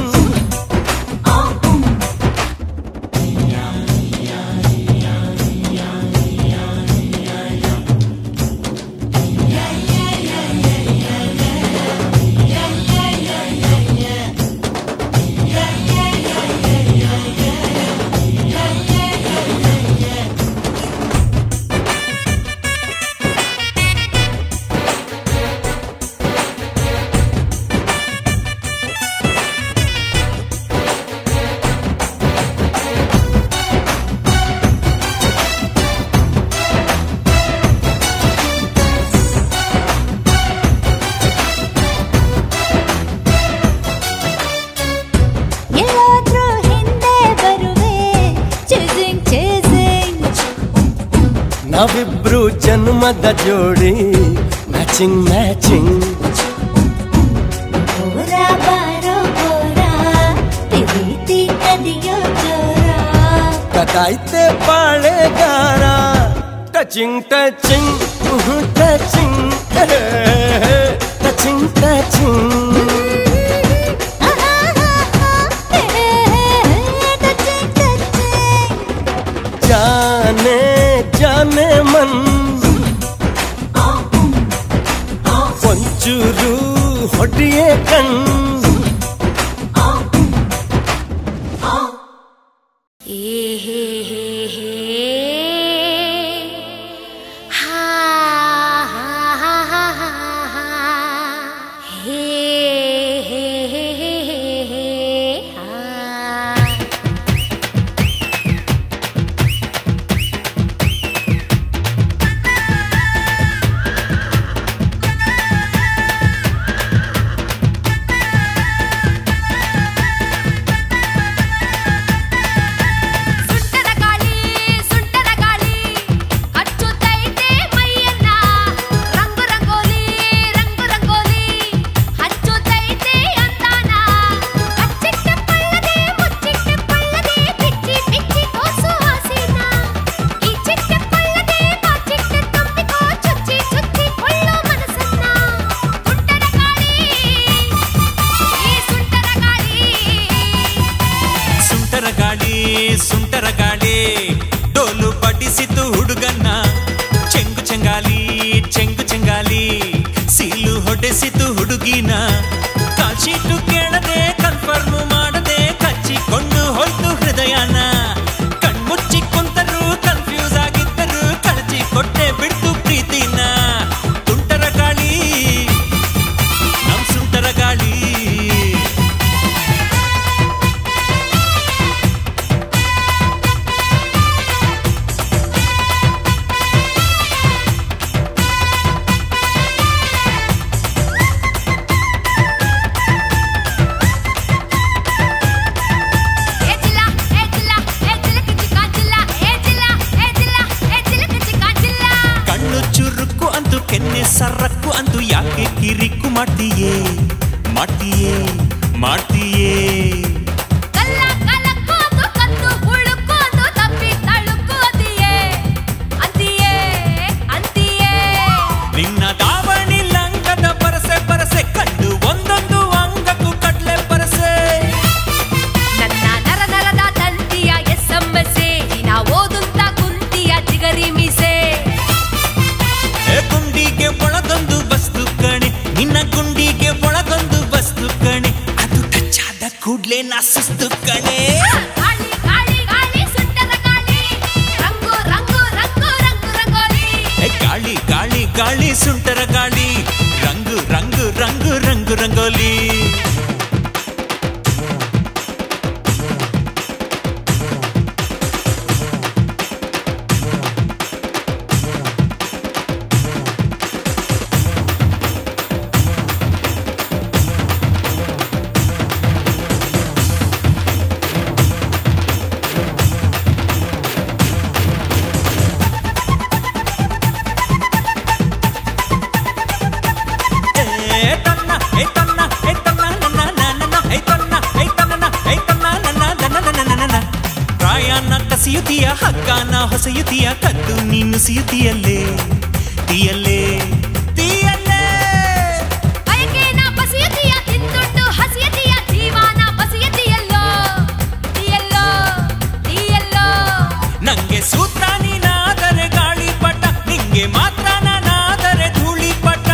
ಎಲ್ಲಾದ್ರೂ ಹಿಂದೆ ಬರುವೆ ಚೇಸಿಂಗ್ ಚೇಸಿಂಗ್ ನಾವಿಬ್ರು ಜನ್ಮದ ಜೋಡಿ ಮ್ಯಾಚಿಂಗ್ ಮ್ಯಾಚಿಂಗ್ ಬೋರ ಬಾರೋ ಬೋರ ಪ್ರೀತಿ ನದಿಯೋ ಜೋರ ಕದಾಯ್ತೆ ಪಾಳೆಗಾರ touching touching touching touching touching जाने जाने मन ಒಂಚೂರು ಹೊಡಿಯೇ ಕಣ್ ಹೇ ಹೇ ಹೇ ಹೇ ಹಾ ಹಾ ಹಾ ಹಾ ಹಾ ಹಾ ಹೇ ಹೇ ಹೇ ಹೇ ಹೇ ಹೇ ಹಾ ಸುಂಟರ ಗಾಳಿ ಸುಂಟರ ಗಾಳಿ ಹಚ್ಚುತ್ತೈತೆ ಮೈಯನ್ನ ರಂಗು ರಂಗೋಲಿ ರಂಗು ರಂಗೋಲಿ ಹಚ್ಚುತ್ತೈತೆ ಅಂತಾನ ಅಚ್ಚಿಟ್ಟ ಪಳ್ಳದೆ ಮುಚ್ಚಿಟ್ಟ ಪಳ್ಳದೆ ಬಿಚ್ಚಿ ಬಿಚ್ಚಿ ತೋರ್ಸು ಹಸಿನ ಈ ಚಿಟ್ಟ ಪಳ್ಳದೆ ಬಾಚಿಟ್ಟ ತುಂಬಿಕೋ ಚುಚ್ಚಿ ಚುಚ್ಚಿ ಕೊಳ್ಳೋ ಮನಸ್ಸನ್ನ ಸುಂಟರ ಗಾಳಿ ಈ ಸುಂಟರ ಗಾಳಿ ಸುಂಟರ ಗಾಳಿ ಸುಂಟರ ಗಾಳಿ ಡೋಲು ಬಡಿಸಿತು ಹುಡುಗನ್ನ ಚೆಂಗು ಚೆಂಗಾಲಿ ಚೆಂಗು ಚೆಂಗಾಲಿ ಸೀಲು ಹೊಡೆಸಿತು ಹುಡುಗಿನ ಕಾಶೀಟು ಕೇಳದೆ ಕನ್ಫರ್ಮ್ ಮಾಡದೆ ಕಚ್ಚಿಕೊಂಡು ಹೋಯ್ತು ಹೃದಯನ ಕಣ್ಮುಚ್ಚಿ ಕುಂತರು ಕನ್ಫ್ಯೂಸ್ ಆಗಿದ್ದರು ಕಳಚಿ ಕೊಟ್ಟೆ ಬಿಡ್ತು ಪ್ರೀತಿನ ತುಂಟರ ಗಾಳಿ ನಮ್ ಸುಂಟರ ಗಾಳಿ ಏಜಿಲ್ಲ ಏಜಿಲ್ಲ ಏಜಿಲಕ ಚಿಕ್ಕ ಜಿಲ್ಲ ಏಜಿಲ್ಲ ಏಜಿಲ್ಲ ಏಜಿಲಕ ಚಿಕ್ಕ ಜಿಲ್ಲ ಕಣ್ಣು ಚುರುಕು ಅಂತು ಕೆನ್ನೆ ಸರಕ್ಕು ಅಂತು ಯಾಕೆ ಕಿರಿಕು ಮಾಡ್ತೀಯೇ ಮಾಡ್ತೀಯೇ ಮಾಡ್ತೀಯೇ ಕಲ್ಲ ಕಲಕ್ಕೋದು ಕದ್ದು ಹುಳುಕೋದು ತಪ್ಪಿ ತಳುಕೋದಿಯೇ ಅಂತಿಯೇ ಅಂತಿಯೇ ನಿನ್ನ ದಾವಣಿ ಲಂಗದ ಪರಸೆ ಪರಸೆ ಕಂಡು ಒಂದೊಂದು ಅಂಗಕ್ಕೂ ಕಡ್ಲೆ ಪರಸೆ ನನ್ನ ನರ ನರದ ತಂತಿಯ ಎಸ್ಸಮ್ಮಸೆ ದಿನ ಓದುತ್ತ ಕುಂತಿಯ ಚಿಗರಿ ಮೀಸೆ ಏ ಗುಂಡಿಗೆ ಒಳಗೊಂದು ವಸ್ತು ಕಣೆ ನಿನ್ನ ಗುಂಡಿಗೆ ಒಳಗೊಂದು ವಸ್ತು ಕಣೆ ಅದು ಟಚ್ ಆದ ಕೂಡ್ಲೆ ನಾ ಸುಸ್ತು ಕಣೆ ಗಾಳಿ ಗಾಳಿ ಗಾಳಿ ಸುಟ್ಟದ ಗಾಳಿ ರಂಗು ರಂಗು ರಂಗು ರಂಗು ರಂಗೋಲಿ ಏ ಗಾಳಿ ಗಾಳಿ ಗಾಳಿ ಸುಂಟರ ಗಾಳಿ ರಂಗು ರಂಗು ರಂಗು ರಂಗು ರಂಗೋಲಿ ಏ ತನ್ನ ಏ ತನ್ನ ಏ ತನ್ನ ನನ್ನ ನನ್ನ ಏ ತನ್ನ ಏ ತನ್ನ ಏ ತನ್ನ ನನ್ನ ನನ್ನ ನನ್ನ ನನ್ನ ಪ್ರಾಯನ ಕಸಿಯುತ್ತೀಯ ಹಗ್ಗನ ಹೊಸೆಯುತ್ತೀಯ ಕದ್ದು ನೀನು ಸಿಯುತ್ತೀಯಲ್ಲೇ ತೀಯಲ್ಲೇ ತೀಯಲ್ಲೇ ಬಯಕೆನ ಬಸಿಯತಿಯ ತಿಂದುಂಡು ಹಸಿಯತಿಯ ಜೀವನ ಬಸಿಯತಿಯಲ್ಲೋ ನೀಯಲ್ಲೋ ನೀಯಲ್ಲೋ ನಂಗೆ ಸೂತ್ರ ನೀನಾದರೆ ಗಾಳಿ ಪಟ ನಿಂಗೆ ಮಾತ್ರ ನಾನಾದರೆ ಧೂಳಿ ಪಟ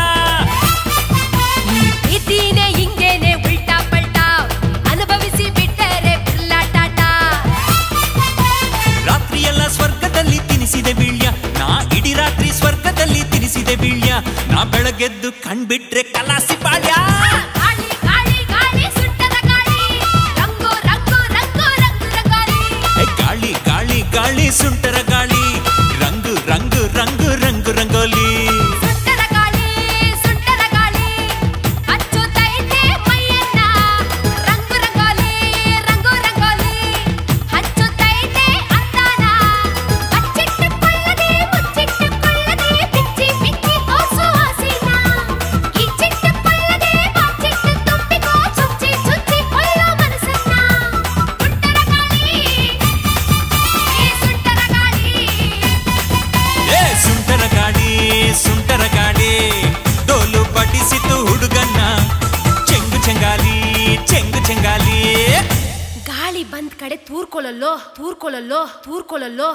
ಪ್ರೀತಿನೇ ಹಿಂಗೇನೆ ಉಲ್ಟಾ ಪಲ್ಟಾ ಅನುಭವಿಸಿ ಬಿಟ್ಟರೆ ಬಿರ್ಲಾ ಟಾಟಾ ರಾತ್ರಿಯೆಲ್ಲ ಸ್ವರ್ಗದಲ್ಲಿ ತಿನಿಸಿದೆ ಬೀಳ್ಯ ನಾ ಇಡೀ ರಾತ್ರಿ ಸ್ವರ್ಗದಲ್ಲಿ ತಿನಿಸಿದೆ ಬೀಳ್ಯ ನಾ ಬೆಳಗೆದ್ದು ಕಣ್ಬಿಟ್ರೆ ಕಲಾಸಿ ಪಾಳ್ಯ ಗಾಳಿ ಗಾಳಿ ಗಾಳಿ ಸುಟ್ಟದ ಗಾಳಿ ರಂಗು ರಂಗು ರಂಗು ರಂಗು ರಂಗೋಲಿ ಏ ಗಾಳಿ ಗಾಳಿ ಗಾಳಿ ಸುಂಟರ ಗಾಳಿ ರಂಗು ರಂಗು ರಂಗು ರಂಗು ರಂಗೋಲಿ ಸುಟ್ಟದ ಗಾಳಿ ಸುಟ್ಟದ ಗಾಳಿ ಹಚ್ಚುತ್ತೈತೆ ಮೈಯನ್ನ ರಂಗು ರಂಗೋಲಿ ರಂಗು ರಂಗೋಲಿ ಹಚ್ಚುತ್ತೈತೆ ಅಂದಾನ ಬಚ್ಚಿಟ್ಟು ಕೊಳ್ಳದೆ ಮುಚ್ಚಿಟ್ಟು ಕೊಳ್ಳದೆ ಬಿಚ್ಚಿ ಬಿಚ್ಚಿ ತೋರ್ಸು ಹಸಿನ ಕಿಚ್ಚಿಟ್ಟು ಕೊಳ್ಳದೆ ಬಾಚಿಟ್ಟು ತುಂಬಿಕೋ ಚುಚ್ಚಿ ಚುಚ್ಚಿ ಕೊಳ್ಳೋ ಮನಸ್ಸನ್ನ ಸುಟ್ಟದ ಗಾಳಿ ಈ ಸುಟ್ಟದ ಗಾಳಿ ಏ ಸುಂಟರ ಗಾಡಿ ಸುಂಟರ ಗಾಡಿ ಡೋಲು ಬಡಿಸಿತು ಹುಡುಗನ್ನ ಚೆಂಗು ಚೆಂಗಾಲಿ ಚೆಂಗು ಚೆಂಗಾಲಿ ಗಾಳಿ ಬಂದ್ ಕಡೆ ತೂರ್ಕೊಳ್ಳಲ್ಲೋ ತೂರ್ಕೊಳ್ಳಲ್ಲೋ ತೂರ್ಕೊಳ್ಳಲ್ಲೋ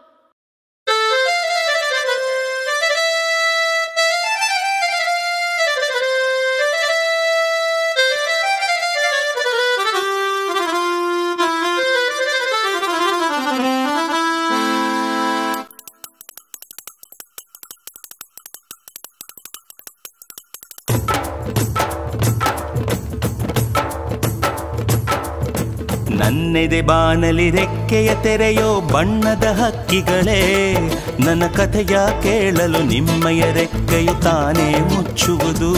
ನನ್ನೆದೆ ಬಾನಲಿ ರೆಕ್ಕೆಯ ತೆರೆಯೋ ಬಣ್ಣದ ಹಕ್ಕಿಗಳೇ ನನ್ನ ಕಥೆಯ ಕೇಳಲು ನಿಮ್ಮಯ ರೆಕ್ಕೆಯು ತಾನೇ ಮುಚ್ಚುವುದು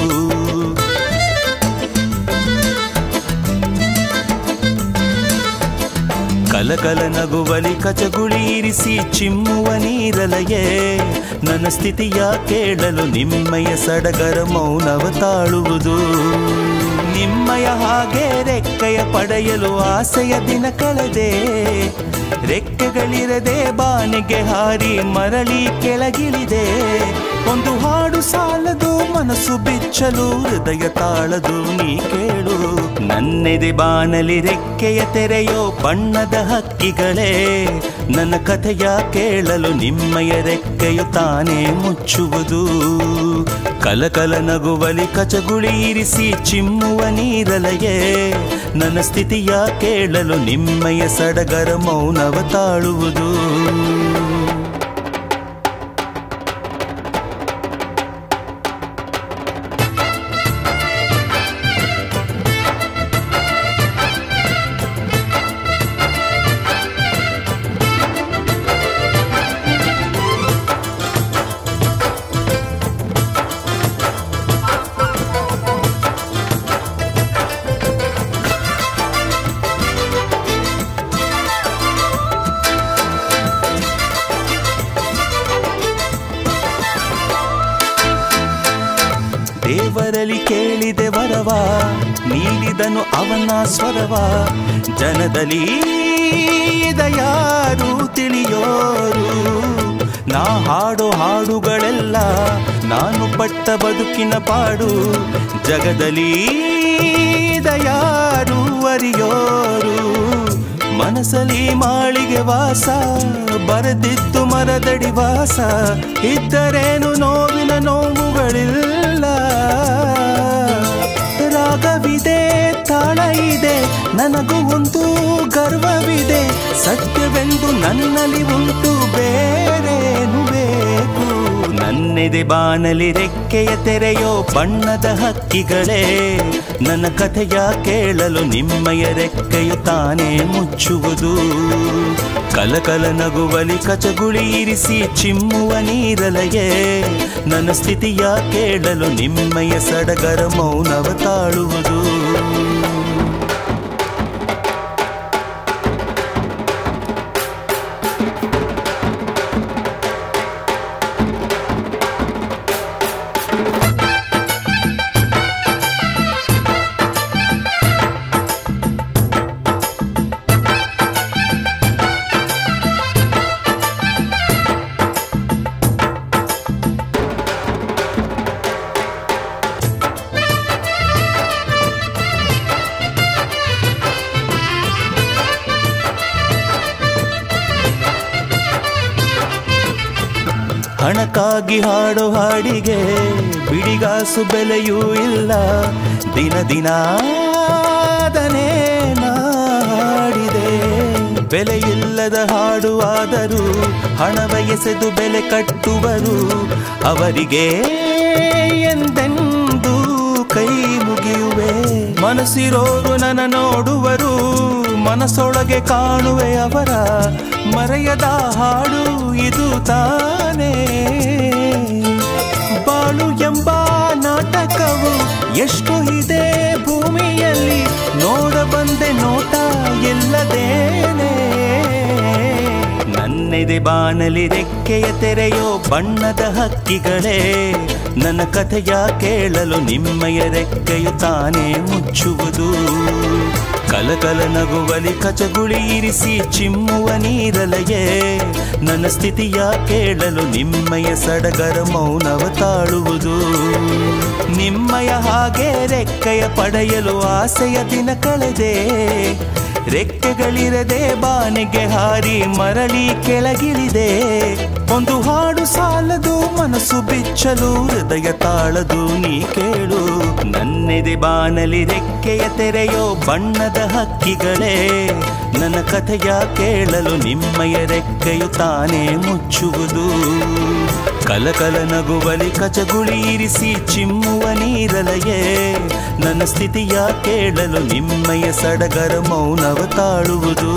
ಕಲಕಲ ನಗುವಲಿ ಕಚಗುಳಿ ಇರಿಸಿ ಚಿಮ್ಮುವ ನೀರಲಯೇ ನನ್ನ ಸ್ಥಿತಿಯ ಕೇಳಲು ನಿಮ್ಮಯ ಸಡಗರ ಮೌನವ ತಾಳುವುದು ನಿಮ್ಮಯ ಹಾಗೆ ರೆಕ್ಕೆಯ ಪಡೆಯಲು ಆಸೆಯ ದಿನ ಕಳೆದೆ ರೆಕ್ಕೆಗಳಿರದೆ ಬಾನಿಗೆ ಹಾರಿ ಮರಳಿ ಕೆಳಗಿಳಿದೆ ಒಂದು ಹಾಡು ಸಾಲದು ಮನಸ್ಸು ಬಿಚ್ಚಲು ಹೃದಯ ತಾಳದು ನೀ ಕೇಳು ನನ್ನೆದೆ ಬಾನಲಿ ರೆಕ್ಕೆಯ ತೆರೆಯೋ ಬಣ್ಣದ ಹಕ್ಕಿಗಳೇ ನನ್ನ ಕಥೆಯ ಕೇಳಲು ನಿಮ್ಮಯ ರೆಕ್ಕೆಯು ತಾನೇ ಮುಚ್ಚುವುದು ಕಲಕಲ ನಗುವಲಿ ಕಚಗುಳಿ ಇರಿಸಿ ಚಿಮ್ಮುವ ನೀರಲಯೇ ನನ್ನ ಸ್ಥಿತಿಯ ಕೇಳಲು ನಿಮ್ಮಯ ಸಡಗರ ಮೌನವ ತಾಳುವುದು ಜಗದಲ್ಲಿ ಕೇಳಿದೆ ವರವ ನೀಡಿದನು ಅವನ ಸ್ವರವ ಜನದಲ್ಲಿ ಇದ ಯಾರು ತಿಳಿಯೋರು ನಾ ಹಾಡೋ ಹಾಡುಗಳೆಲ್ಲ ನಾನು ಪಟ್ಟ ಬದುಕಿನ ಪಾಡು ಜಗದಲ್ಲಿ ಇದ ಯಾರು ಅರಿಯೋರು ಮನಸಲಿ ಮಾಳಿಗೆ ವಾಸ ಬರೆದಿದ್ದು ಮರದಡಿ ವಾಸ ಇದ್ದರೇನು ನೋವಿನ ನೋವುಗಳಿಲ್ಲ ರಾಗವಿದೆ ತಾಳ ಇದೆ ನನಗೂ ಒಂದು ಗರ್ವವಿದೆ ಸತ್ಯವೆಂದು ನನ್ನಲ್ಲಿ ಉಂಟು ಬೇರೇನು ಬೇಕು ನನ್ನೆದೆ ಬಾನಲಿ ರೆಕ್ಕೆಯ ತೆರೆಯೋ ಬಣ್ಣದ ಹಕ್ಕಿಗಳೇ ನನ್ನ ಕಥೆಯ ಕೇಳಲು ನಿಮ್ಮಯ ರೆಕ್ಕೆಯು ತಾನೇ ಮುಚ್ಚುವುದು ಕಲಕಲ ನಗುವಲಿ ಕಚಗುಳಿ ಇರಿಸಿ ಚಿಮ್ಮುವ ನೀರಲಯೇ ನನ್ನ ಸ್ಥಿತಿಯ ಕೇಳಲು ನಿಮ್ಮಯ ಸಡಗರ ಮೌನವ ತಾಳುವುದು ಹಣಕ್ಕಾಗಿ ಹಾಡೋ ಹಾಡಿಗೆ ಬಿಡಿಗಾಸು ಬೆಲೆಯೂ ಇಲ್ಲ ದಿನ ದಿನ ಅದನೇ ನಾ ಹಾಡಿದೆ ಬೆಲೆಯಿಲ್ಲದ ಹಾಡು ಆದರೂ ಹಣವ ಎಸೆದು ಬೆಲೆ ಕಟ್ಟುವರು ಅವರಿಗೆ ಎಂದೆಂದೂ ಕೈ ಮುಗಿಯುವೆ ಮನಸ್ಸಿರೋರು ನನ್ನ ನೋಡುವರು ಮನಸ್ಸೊಳಗೆ ಕಾಣುವೆ ಅವರ ಮರೆಯದ ಹಾಡು ಇದು ತಾನೇ ಬಾಳು ಎಂಬ ನಾಟಕವು ಎಷ್ಟು ಇದೆ ಭೂಮಿಯಲ್ಲಿ ನೋಡ ಬಂದೆ ನೋಟ ಎಲ್ಲದೇನೆ ನನ್ನೆದೆ ಬಾನಲಿ ರೆಕ್ಕೆಯ ತೆರೆಯೋ ಬಣ್ಣದ ಹಕ್ಕಿಗಳೇ ನನ್ನ ಕಥೆಯ ಕೇಳಲು ನಿಮ್ಮಯ ರೆಕ್ಕೆಯು ತಾನೇ ಮುಚ್ಚುವುದು ಕಲಕಲ ನಗುವಲಿ ಕಚಗುಳಿ ಇರಿಸಿ ಚಿಮ್ಮುವ ನೀರಲಯೇ ನನ್ನ ಸ್ಥಿತಿಯ ಕೇಳಲು ನಿಮ್ಮಯ ಸಡಗರ ಮೌನವ ತಾಳುವುದು ನಿಮ್ಮಯ ಹಾಗೆ ರೆಕ್ಕೆಯ ಪಡೆಯಲು ಆಸೆಯ ದಿನ ಕಳೆದೆ ರೆಕ್ಕೆಗಳಿರದೆ ಬಾನಿಗೆ ಹಾರಿ ಮರಳಿ ಕೆಳಗಿಳಿದೆ ಒಂದು ಹಾಡು ಸಾಲದು ಮನಸ್ಸು ಬಿಚ್ಚಲು ಹೃದಯ ತಾಳದು ನೀ ಕೇಳು ನನ್ನೆದೆ ಬಾನಲಿ ರೆಕ್ಕೆಯ ತೆರೆಯೋ ಬಣ್ಣದ ಹಕ್ಕಿಗಳೇ ನನ್ನ ಕಥೆಯ ಕೇಳಲು ನಿಮ್ಮಯ ರೆಕ್ಕೆಯು ತಾನೇ ಮುಚ್ಚುವುದು ಕಲಕಲ ನಗುವಲಿ ಕಚಗುಳಿ ಇರಿಸಿ ಚಿಮ್ಮುವ ನೀರಲಯೇ ನನ್ನ ಸ್ಥಿತಿಯ ಕೇಳಲು ನಿಮ್ಮಯ ಸಡಗರ ಮೌನವ ತಾಳುವುದು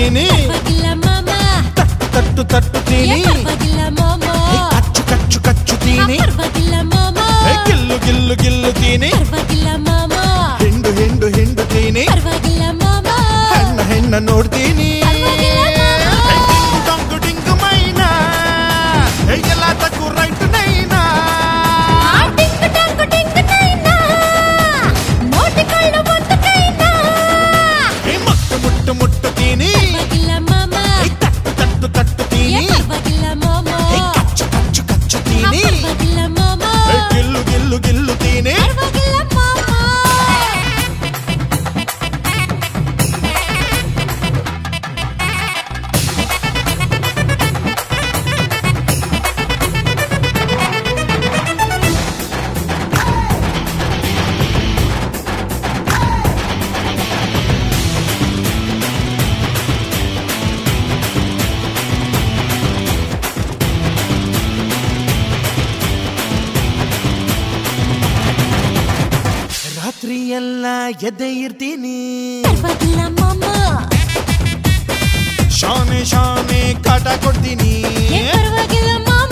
ತೀನಿ ಪರವಾಗಿಲ್ಲ ಮಾಮ ತಟ್ಟು ತಟ್ಟು ಏ ತೀನಿ ಪರವಾಗಿಲ್ಲ ಮಾಮ ಕಚ್ಚು ಕಚ್ಚು ಕಚ್ಚು ತೀನಿ ಪರವಾಗಿಲ್ಲ ಮಾಮ ಏ, ಗಿಲ್ಲು ಗಿಲ್ಲು ಗಿಲ್ಲು ತೀನಿ ಪರವಾಗಿಲ್ಲ ಮಾಮ ಹಿಂಡು ಹಿಂಡು ಹಿಂಡು ತೀನಿ ಪರವಾಗಿಲ್ಲ ಮಾಮ ಹೆಣ್ಣ ಹೆಣ್ಣ ನೋಡ್ತೀನಿ ಪರವಾಗಿಲ್ಲ ಮಾಮ ಡಿಂಗು ಡೊಂಗು ಡಿಂಗು ಮೈನಾ ಏ, ಎಲ್ಲದಕ್ಕೂ ರೈಟ್ ನೈನಾ ಆ ಟಿಂಗ್ ಟಾಂಗ್ ಟಿಂಗ್ ನೈನಾ ನೋಟಿಕೊಳ್ಳು ಒಂದು ಕೈನಾ ಏ, ಮುಟ್ಟು ಮುಟ್ಟು ಮುಟ್ಟು ತೀನಿ ಪರವಾಗಿಲ್ಲ ಮಾಮ ತಟ್ಟು ತಟ್ಟು ತಟ್ಟು ಏ ತೀನಿ ಪರವಾಗಿಲ್ಲ ಮಾಮ ಕಚ್ಚು ಕಚ್ಚು ಕಚ್ಚು ತೀನಿ ಪರವಾಗಿಲ್ಲ ಮಾಮ ಏ, ಗಿಲ್ಲು ಗಿಲ್ಲು ಗಿಲ್ಲು ತೀನಿ ಪರವಾಗಿಲ್ಲ ಮಾಮ ರಾತ್ರಿ ಎಲ್ಲ ಎದ್ದೆ ಇರ್ತೀನಿ ಪರವಾಗಿಲ್ಲ ಮಾಮ ಶಾನೆ ಶಾನೆ ಕಾಟ ಕೊಡ್ತೀನಿ ಏ ಪರವಾಗಿಲ್ಲ ಮಾಮ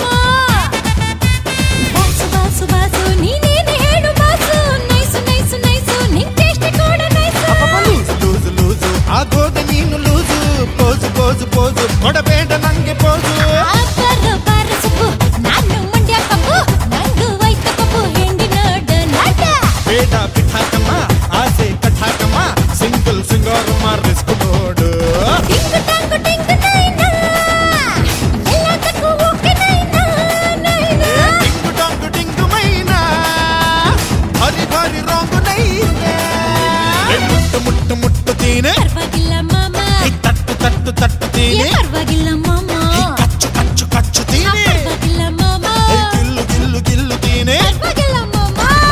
ಬಾಸು ಬಾಸು ಬಾಸು ನೀನೇನು ಹೇಳು ಬಾಸು ನೈಸು ನೈಸು ನೈಸು ನಿನ್ ಟೇಸ್ಟ್ ಕೂಡ ನೈಸು ಲೂಸು ಲೂಸು ಆಗೋದೆ ನೀನು ಲೂಸು ಪೋಸು ಪೋಸು ಪೋಸು ಕೊಡಬೇಡ ನಂಗೆ ಪೋಸು ಆ ಬಾರ ಬಾರ ಸೊಪ್ಪು ನಾನು ಮಂಡ್ಯ ಕಬ್ಬು ನಂಗೂ ವೈತ ಕಬ್ಬು ಹೆಂಡಿ ನೋಡ ನಾಟ ಬೇಡ ಬಿಟ್ಟಾಕಮ್ಮ ಆಸೆ ಕಟ್ಟಾಕಮ್ಮ ಸಿಂಗಲ್ ಸಿಂಗಾರು ಮಾರಿಸ್ಕು ನೋಡು ಟಿಂಗ್ ಟಾಂಗ್ ಟಿಂಗ್ ನೈನಾ ಎಲ್ಲದಕ್ಕೂ ಓಕೆ ನೈನಾ ನೈನಾ ಡಿಂಗು ಡೊಂಗು ಡಿಂಗು ಮೈನಾ ಹರಿ ಭಾರಿ ರೋಂಗು ನೈನೆ ಏ, ಮುಟ್ಟು ಮುಟ್ಟು ಮುಟ್ಟುತ್ತೀನಿ ಪರವಾಗಿಲ್ಲ ಮಾಮ ತಟ್ಟು ತಟ್ಟು ಏ ತಟ್ಟುತ್ತೀನಿ ಪರವಾಗಿಲ್ಲ ಮಾಮ ಕಚ್ಚು ಕಚ್ಚು ಕಚ್ಚುತ್ತೀನಿ ಪರವಾಗಿಲ್ಲ ಮಾಮ ಏ, ಗಿಲ್ಲು ಗಿಲ್ಲು ಗಿಲ್ಲುತ್ತೀನಿ ಪರವಾಗಿಲ್ಲ ಮಾಮ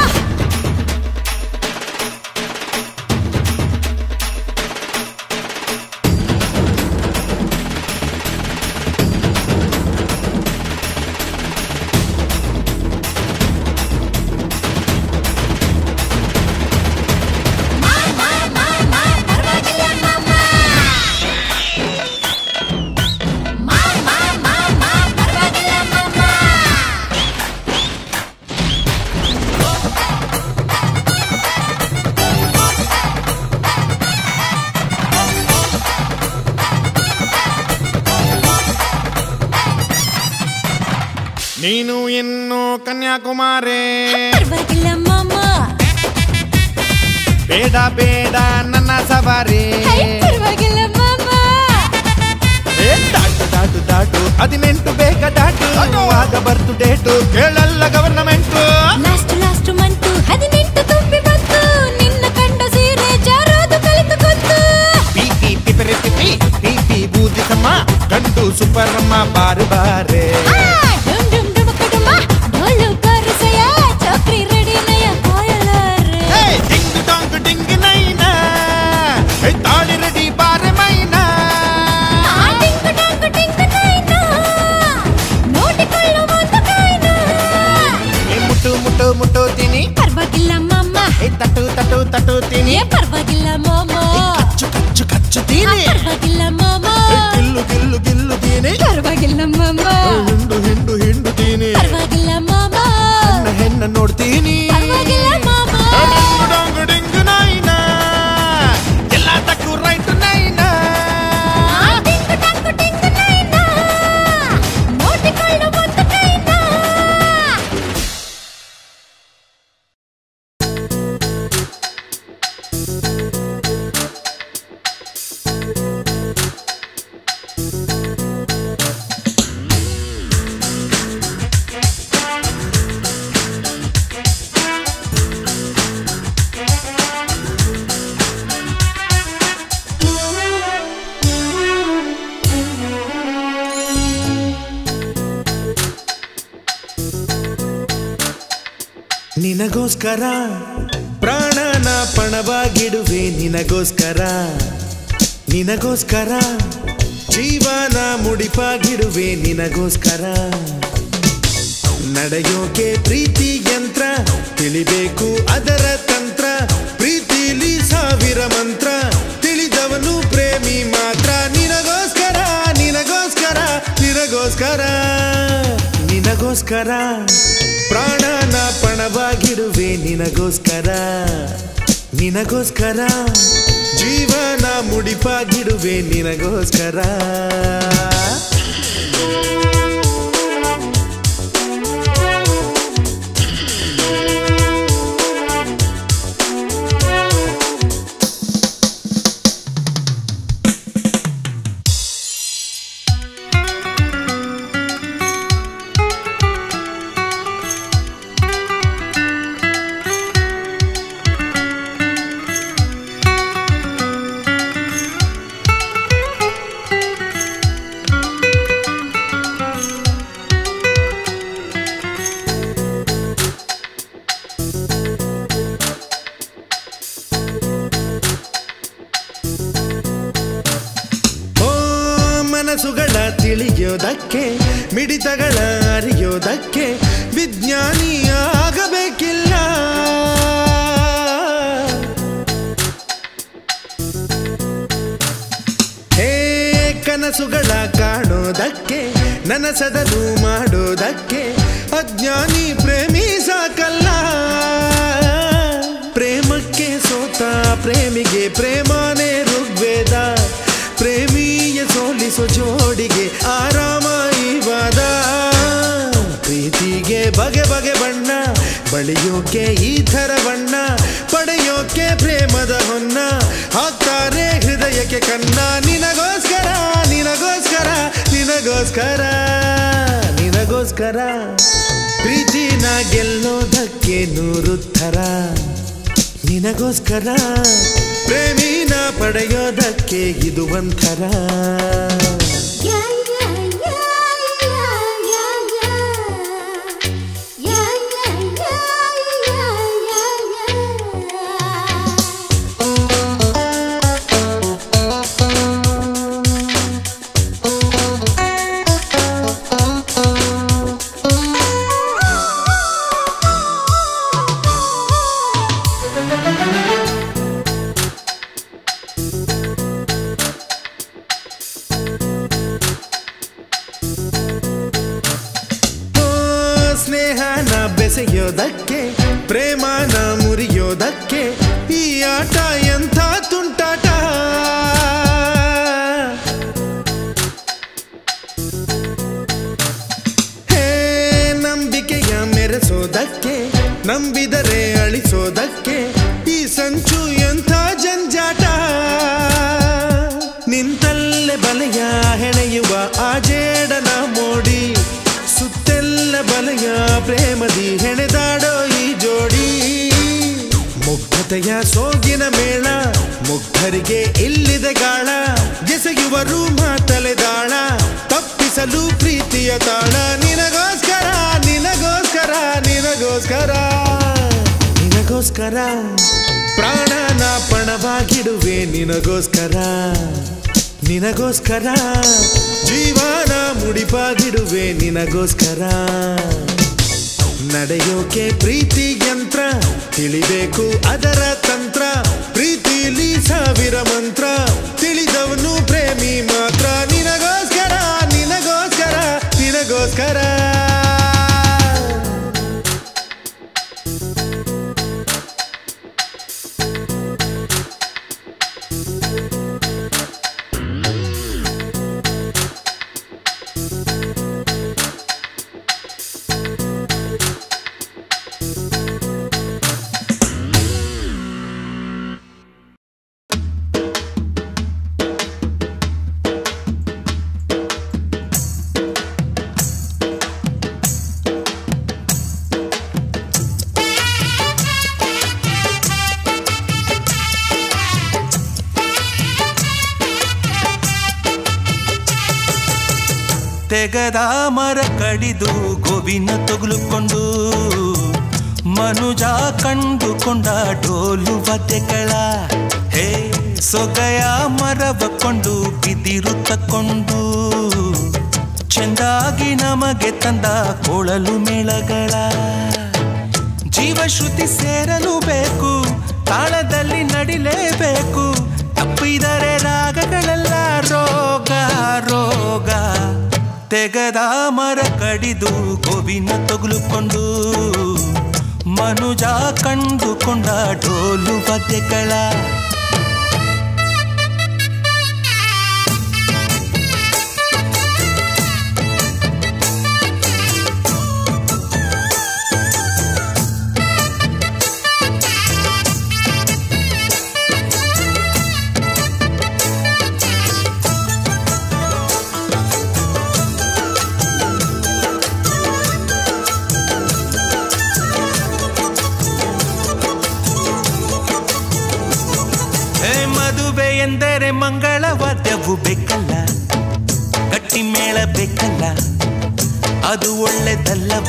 ನೀನು ಇನ್ನು ಕನ್ಯಾಕುಮಾರಿ ಪರವಾಗಿಲ್ಲ ಮಾಮ ಬೇಡ ಬೇಡ ನನ್ನ ಸವಾರಿ ಹೈ ಪರವಾಗಿಲ್ಲ ಮಾಮ ಏ, ದಾಟು ದಾಟು ದಾಟು ಹದಿನೆಂಟು ಬೇಗ ದಾಟು ಆಗ ಬರ್ತು ಡೇಟು ಕೇಳಲ್ಲ ಗವರ್ನಮೆಂಟ್ ಲಾಸ್ಟ್ ಲಾಸ್ಟ್ ಮಂತು ಹದಿನೆಂಟು ತುಂಬಿ ಬಂತು ನಿನ್ನ ಕಂಡ ಸೀರೆ ಜಾರೋದು ಕಲಿತು ಗೊತ್ತು ಪಿಪಿ ಪಿಪರಿ ಪಿಪಿ ಪಿಪಿ ಬೂದಿಸಮ್ಮ ಗಂಡು ಸುಪರಮ್ಮ ಬಾರು ಬಾರೆ ಆ, ಡುಮ್ ಡುಮ್ ಡುಮಕ ಡುಮ, ಡೋಲು ಬಾರಿಸಯ್ಯ, ಚಕ್ರಿ ರೆಡಿ ನಯ ಕಾಯಲಾರೆ. ಏ, ಡಿಂಗ್ ಡಾಂಗ್ ಡಿಂಗ್ ನೈನಾ ಏ, ತಾಳಿ ರೆಡಿ ಬಾರೆ ಮೈನಾ ಆ ಟಿಂಗ್ ಟಾಂಗ್ ಟಿಂಗ್ ನೈನಾ, ನೋಡಿಕೊಳ್ಳು ಒಂದು ಕೈನಾ. ಏ, ಮುಟ್ಟು ಮುಟ್ಟು ಮುಟ್ಟುತ್ತೀನಿ ಪರವಾಗಿಲ್ಲ ಮಾಮ ಏ, ತಟ್ಟು ತಟ್ಟು ತಟ್ಟುತ್ತೀನಿ ಏ ಪರವಾಗಿಲ್ಲ ಮಾಮ ಕಚ್ಚು ಕಚ್ಚು ಕಚ್ಚುತ್ತೀನಿ ಪರವಾಗಿಲ್ಲ ಮಾಮ ಏ, ಗಿಲ್ಲು ಗಿಲ್ಲು ಗಿಲ್ಲುತ್ತೀನಿ ಪರವಾಗಿಲ್ಲ ಮಾಮ ಏ, ಹಿಂಡು ಹಿಂಡು ಹಿಂಡುತ್ತೀನಿ ಪರವಾಗಿಲ್ಲ ಮಾಮ ಹೆಣ್ಣ ಹೆಣ್ಣ ನೋಡ್ತೀನಿ ಪರವಾಗಿಲ್ಲ ಮಾಮ ಡಿಂಗು ಡಾಂಗು ಡಿಂಗು ನೈನಾ ಎಲ್ಲದಕ್ಕೂ ರೈಟ್ ನೈನಾ ಆ ಟಿಂಗ್ ಟಾಂಗ್ ಟಿಂಗ್ ನೈನಾ, ನೋಡಿಕೊಳ್ಳು ಒಂದು ಕೈನಾ. ನಿನಗೋಸ್ಕರ ಪ್ರಾಣನ ಪಣವಾಗಿಡುವೆ ನಿನಗೋಸ್ಕರ ನಿನಗೋಸ್ಕರ ಜೀವನ ಮುಡಿಪಾಗಿಡುವೆ ನಿನಗೋಸ್ಕರ ನಡೆಯೋಕೆ ಪ್ರೀತಿ ಯಂತ್ರ ತಿಳಿಬೇಕು ಅದರ ತಂತ್ರ ಪ್ರೀತಿಲಿ ಸಾವಿರ ಮಂತ್ರ ತಿಳಿದವನು ಪ್ರೇಮಿ ಮಾತ್ರ ನಿನಗೋಸ್ಕರ ನಿನಗೋಸ್ಕರ ನಿನಗೋಸ್ಕರ ಪ್ರಾಣನ ಪಣವಾಗಿಡುವೆ ನಿನಗೋಸ್ಕರ ನಿನಗೋಸ್ಕರ ಜೀವನ ಮುಡಿಪಾಗಿಡುವೆ ನಿನಗೋಸ್ಕರ ಓ ಮನಸ್ಸುಗಳ ತಿಳಿಯೋದಕ್ಕೆ ಮಿಡಿತಗಳ ಅರಿಯೋದಕ್ಕೆ ವಿಜ್ಞಾನಿ ಆಗಬೇಕಿಲ್ಲ ಹೇ ಕನಸುಗಳ ಕಾಣೋದಕ್ಕೆ ನನಸದನು ಮಾಡೋದಕ್ಕೆ ಅಜ್ಞಾನಿ ಪ್ರೇಮಿ ಸಾಕಲ್ಲ ಪ್ರೇಮಕ್ಕೆ ಸೋತ ಪ್ರೇಮಿಗೆ ಪ್ರೇಮನೇ ಋಗ್ವೇದ ಪ್ರೇಮಿಯ ಸೋಲಿಸೋ ಜೋಡಿಗೆ ಆರಾಮ ಈ ವಾದ ಪ್ರೀತಿಗೆ ಬಗೆ ಬಗೆ ಬಣ್ಣ ಬಳಿಯೋಕೆ ಈ ಥರ ಬಣ್ಣ ಪಡೆಯೋಕೆ ಪ್ರೇಮದ ಹೊನ್ನ ಹಾಕ್ತಾರೆ ಹೃದಯಕ್ಕೆ ಕನ್ನ ನಿನಗೋಸ್ಕರ ನಿನಗೋಸ್ಕರ ನಿನಗೋಸ್ಕರ ನಿನಗೋಸ್ಕರ ಪ್ರೀತಿನ ಗೆಲ್ಲೋದಕ್ಕೆ ನೂರು ಥರ ನಿನಗೋಸ್ಕರ ಪ್ರೇಮಿನ ಪಡೆಯೋದಕ್ಕೆ ಇದು ಒಂಥರ ಓ, ಸ್ನೇಹನ ಬೆಸೆಯೋದಕ್ಕೆ ಪ್ರೇಮನ ಮುರಿಯೋದಕ್ಕೆ ಈ ಆಟ ಎಂಥ ತುಂಟಾಟ ಹೇ ನಂಬಿಕೆಯ ಮೆರೆಸೋದಕ್ಕೆ ನಂಬಿದರೆ ಅಳಿಸೋದಕ್ಕೆ ಈ ಸಂಚು ಎಂಥ ಜಂಜಾಟ ನಿಂತಲ್ಲೇ ಬಲೆಯ ಹೆಣೆಯುವ ಆ ಜೇಡನ ಮೋಡಿ ಸುತ್ತೆಲ್ಲ ಬಲೆಯ ಪ್ರೇಮದಿ ಹೆಣೆದಾಡೋ ಈ ಜೋಡಿ ಮುಗ್ಧತೆಯ ಸೋಗಿನ ಮೇಳ ಮುಗ್ಧರಿಗೆ ಇಲ್ಲಿದೆ ಗಾಳ ಎಸೆಯುವರು ಮಾತಲೆದಾಳ ತಪ್ಪಿಸಲು ಪ್ರೀತಿಯ ತಾಳ ನಿನಗೋಸ್ಕರ ನಿನಗೋಸ್ಕರ ನಿನಗೋಸ್ಕರ ನಿನಗೋಸ್ಕರ ಪ್ರಾಣನ ಪಣವಾಗಿಡುವೆ ನಿನಗೋಸ್ಕರ ನಿನಗೋಸ್ಕರ ಜೀವನ ಮುಡಿಪಾಗಿಡುವೆ ನಿನಗೋಸ್ಕರ ನಡೆಯೋಕೆ ಪ್ರೀತಿ ಯಂತ್ರ ತಿಳಿಬೇಕು ಅದರ ತಂತ್ರ ಪ್ರೀತಿಲಿ ಸಾವಿರ ಮಂತ್ರ ತಿಳಿದವನು ಪ್ರೇಮಿ ಮಾತ್ರ ನಿನಗೋಸ್ಕರ ನಿನಗೋಸ್ಕರ ನಿನಗೋಸ್ಕರ ತೆಗದ ಮರ ಕಡಿದು ಗೋವಿನ ತೊಗಲುಕೊಂಡು ಮನುಜ ಕಂಡುಕೊಂಡ ಡೋಲು ವಾದ್ಯಗಳ ಹೇ ಸೊಗಯ ಮರವ ಕೊಂಡು ಬಿದಿರು ತಕೊಂಡು ಚೆಂದಾಗಿ ನಮಗೆ ತಂದ ಕೊಳಲು ಮೇಳಗಳ ಜೀವಶ್ರುತಿ ಸೇರಲು ಬೇಕು ತಾಳದಲ್ಲಿ ನಡಿಲೇಬೇಕು ತಪ್ಪಿದರೆ ರಾಗಗಳೆಲ್ಲ ರೋಗ ರೋಗ ತೆಗದ ಮರ ಕಡಿದು ಗೋವಿನ ತಗುಲುಕೊಂಡು ಮನುಜ ಕಂಡುಕೊಂಡ ಡೋಲು ವಾದ್ಯಗಳ ಹೇ ಮದುವೆ ಎಂದರೆ ಮಂಗಳವಾದ್ಯವು ಬೇಕಲ್ಲ ಗಟ್ಟಿ ಮೇಳ ಬೇಕಲ್ಲ ಅದು ಒಳ್ಳೆದಲ್ಲವ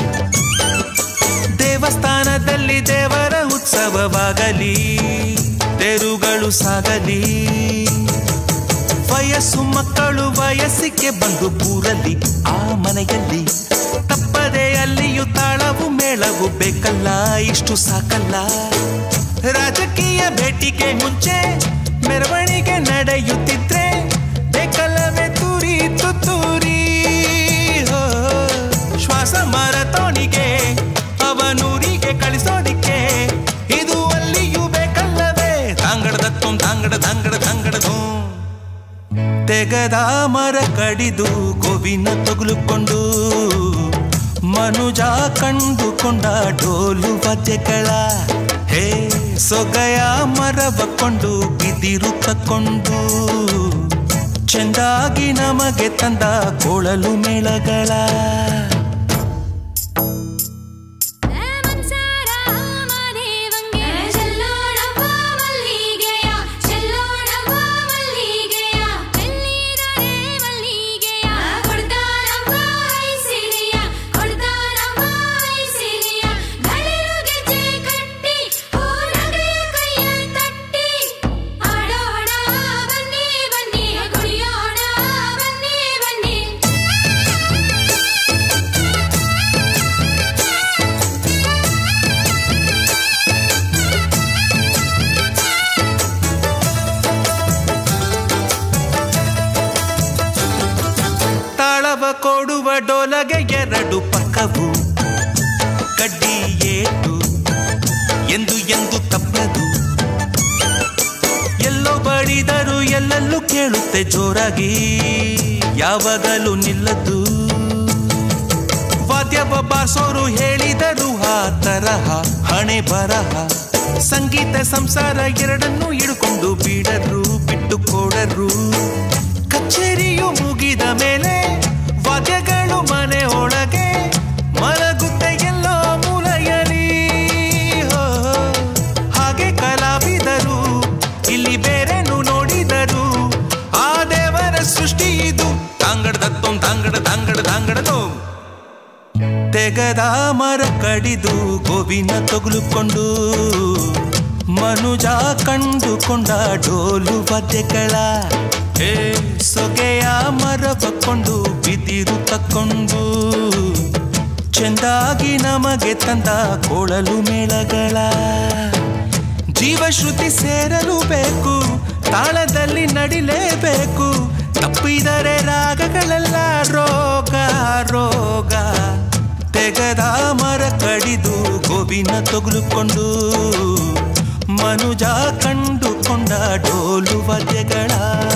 ದೇವಸ್ಥಾನದಲ್ಲಿ ದೇವರ ಉತ್ಸವವಾಗಲಿ ತೆರುಗಳು ಸಾಗಲಿ ವಯಸ್ಸು ಮಕ್ಕಳು ವಯಸ್ಸಿಗೆ ಬಂದು ಕೂರಲಿ ಆ ಮನೆಯಲ್ಲಿ ತಪ್ಪದೆ ಅಲ್ಲಿಯೂ ತಾಳವು ಮೇಳವು ಬೇಕಲ್ಲ ಇಷ್ಟು ಸಾಕಲ್ಲ ರಾಜಕೀಯ ಭೇಟಿಗೆ ಮುಂಚೆ ಮೆರವಣಿಗೆ ನಡೆಯುತ್ತಿದ್ರೆ ಬೇಕಲ್ಲವೇ ತೂರಿ ತುತ್ತೂರಿ ಹೋ, ಶ್ವಾಸ ಮರತೋಣಿಗೆ ಅವನೂರಿಗೆ ಕಳಿಸೋದಿಕ್ಕೆ ಇದು ಅಲ್ಲಿಯೂ ಬೇಕಲ್ಲವೇ ತಾಂಗಡದ ತೊಂ ತಾಂಗಡ ದಂಗಡ ದಂಗಡ ಧೂಮ್ ತೆಗದ ಮರ ಕಡಿದು ಗೋವಿನ ತಗುಲುಕೊಂಡು ಮನುಜ ಕಂಡುಕೊಂಡ ಡೋಲು ವಾದ್ಯಗಳ ಹೇ ಸೊಗಯ ಮರವ ಕೊಂಡು ಬಿದಿರು ತಕೊಂಡು ಚೆಂದಾಗಿ ನಮಗೆ ತಂದ ಕೊಳಲು ಮೇಳಗಳ ತಾಳವ ಕೊಡುವ ಡೋಲಗೆ ಎರಡು ಪಕ್ಕವು ಕಡ್ಡಿ ಏಟು ಎಂದು ಎಂದು ತಪ್ಪದು ಎಲ್ಲೋ ಬಡಿದರು ಎಲ್ಲೆಲ್ಲೂ ಕೇಳುತ್ತೆ ಜೋರಾಗಿ ಯಾವಾಗಲೂ ನಿಲ್ಲದು ವಾದ್ಯವ ಬಾರ್ಸೋರು ಹೇಳಿದರು ಆ ತರಹ ಹಣೆ ಬರಹ ಸಂಗೀತ ಸಂಸಾರ ಎರಡನ್ನೂ ಹಿಡ್ಕೊಂಡು ಬಿಡರು ಬಿಟ್ಟು ಕೊಡರು ಕಚೇರಿಯು ಮುಗಿದ ಮೇಲೆ ವಾದ್ಯಗಳು ಮನೆ ಒಳಗೆ ಮಲಗುತ್ತೆ ಎಲ್ಲೋ ಮೂಲೆಯಲಿ ಹೋ, ಹಾಗೆ ಕಲಾವಿದರು ಇಲ್ಲಿ ಬೇರೆನು ನೋಡಿದರು ಆ ದೇವರ ಸೃಷ್ಟಿ ಇದು ತಾಂಗಡದ ತೊಂ ತಾಂಗಡ ತಾಂಗಡ ತಾಂಗಡದು ತೆಗದ ಮರ ಕಡಿದು ಗೋವಿನ ತಗುಲುಕೊಂಡು ಮನುಜ ಕಂಡುಕೊಂಡ ಡೋಲು ವಾದ್ಯಗಳ ಹೇ ಸೊಗೆಯ ಮರವ ಕೊಂಡು ಬಿದಿರು ತಕ್ಕೊಂಡು ಚೆಂದಾಗಿ ನಮಗೆ ತಂದ ಕೊಳಲು ಮೇಳಗಳ ಜೀವಶ್ರುತಿ ಸೇರಲು ಬೇಕು ತಾಳದಲ್ಲಿ ನಡಿಲೇಬೇಕು ತಪ್ಪಿದರೆ ರಾಗಗಳೆಲ್ಲ ರೋಗ ರೋಗ ತೆಗದ ಮರ ಕಡಿದು ಗೋವಿನ ತಗುಲುಕೊಂಡು ಮನುಜ ಕಂಡುಕೊಂಡ ಡೋಲು ವಾದ್ಯಗಳ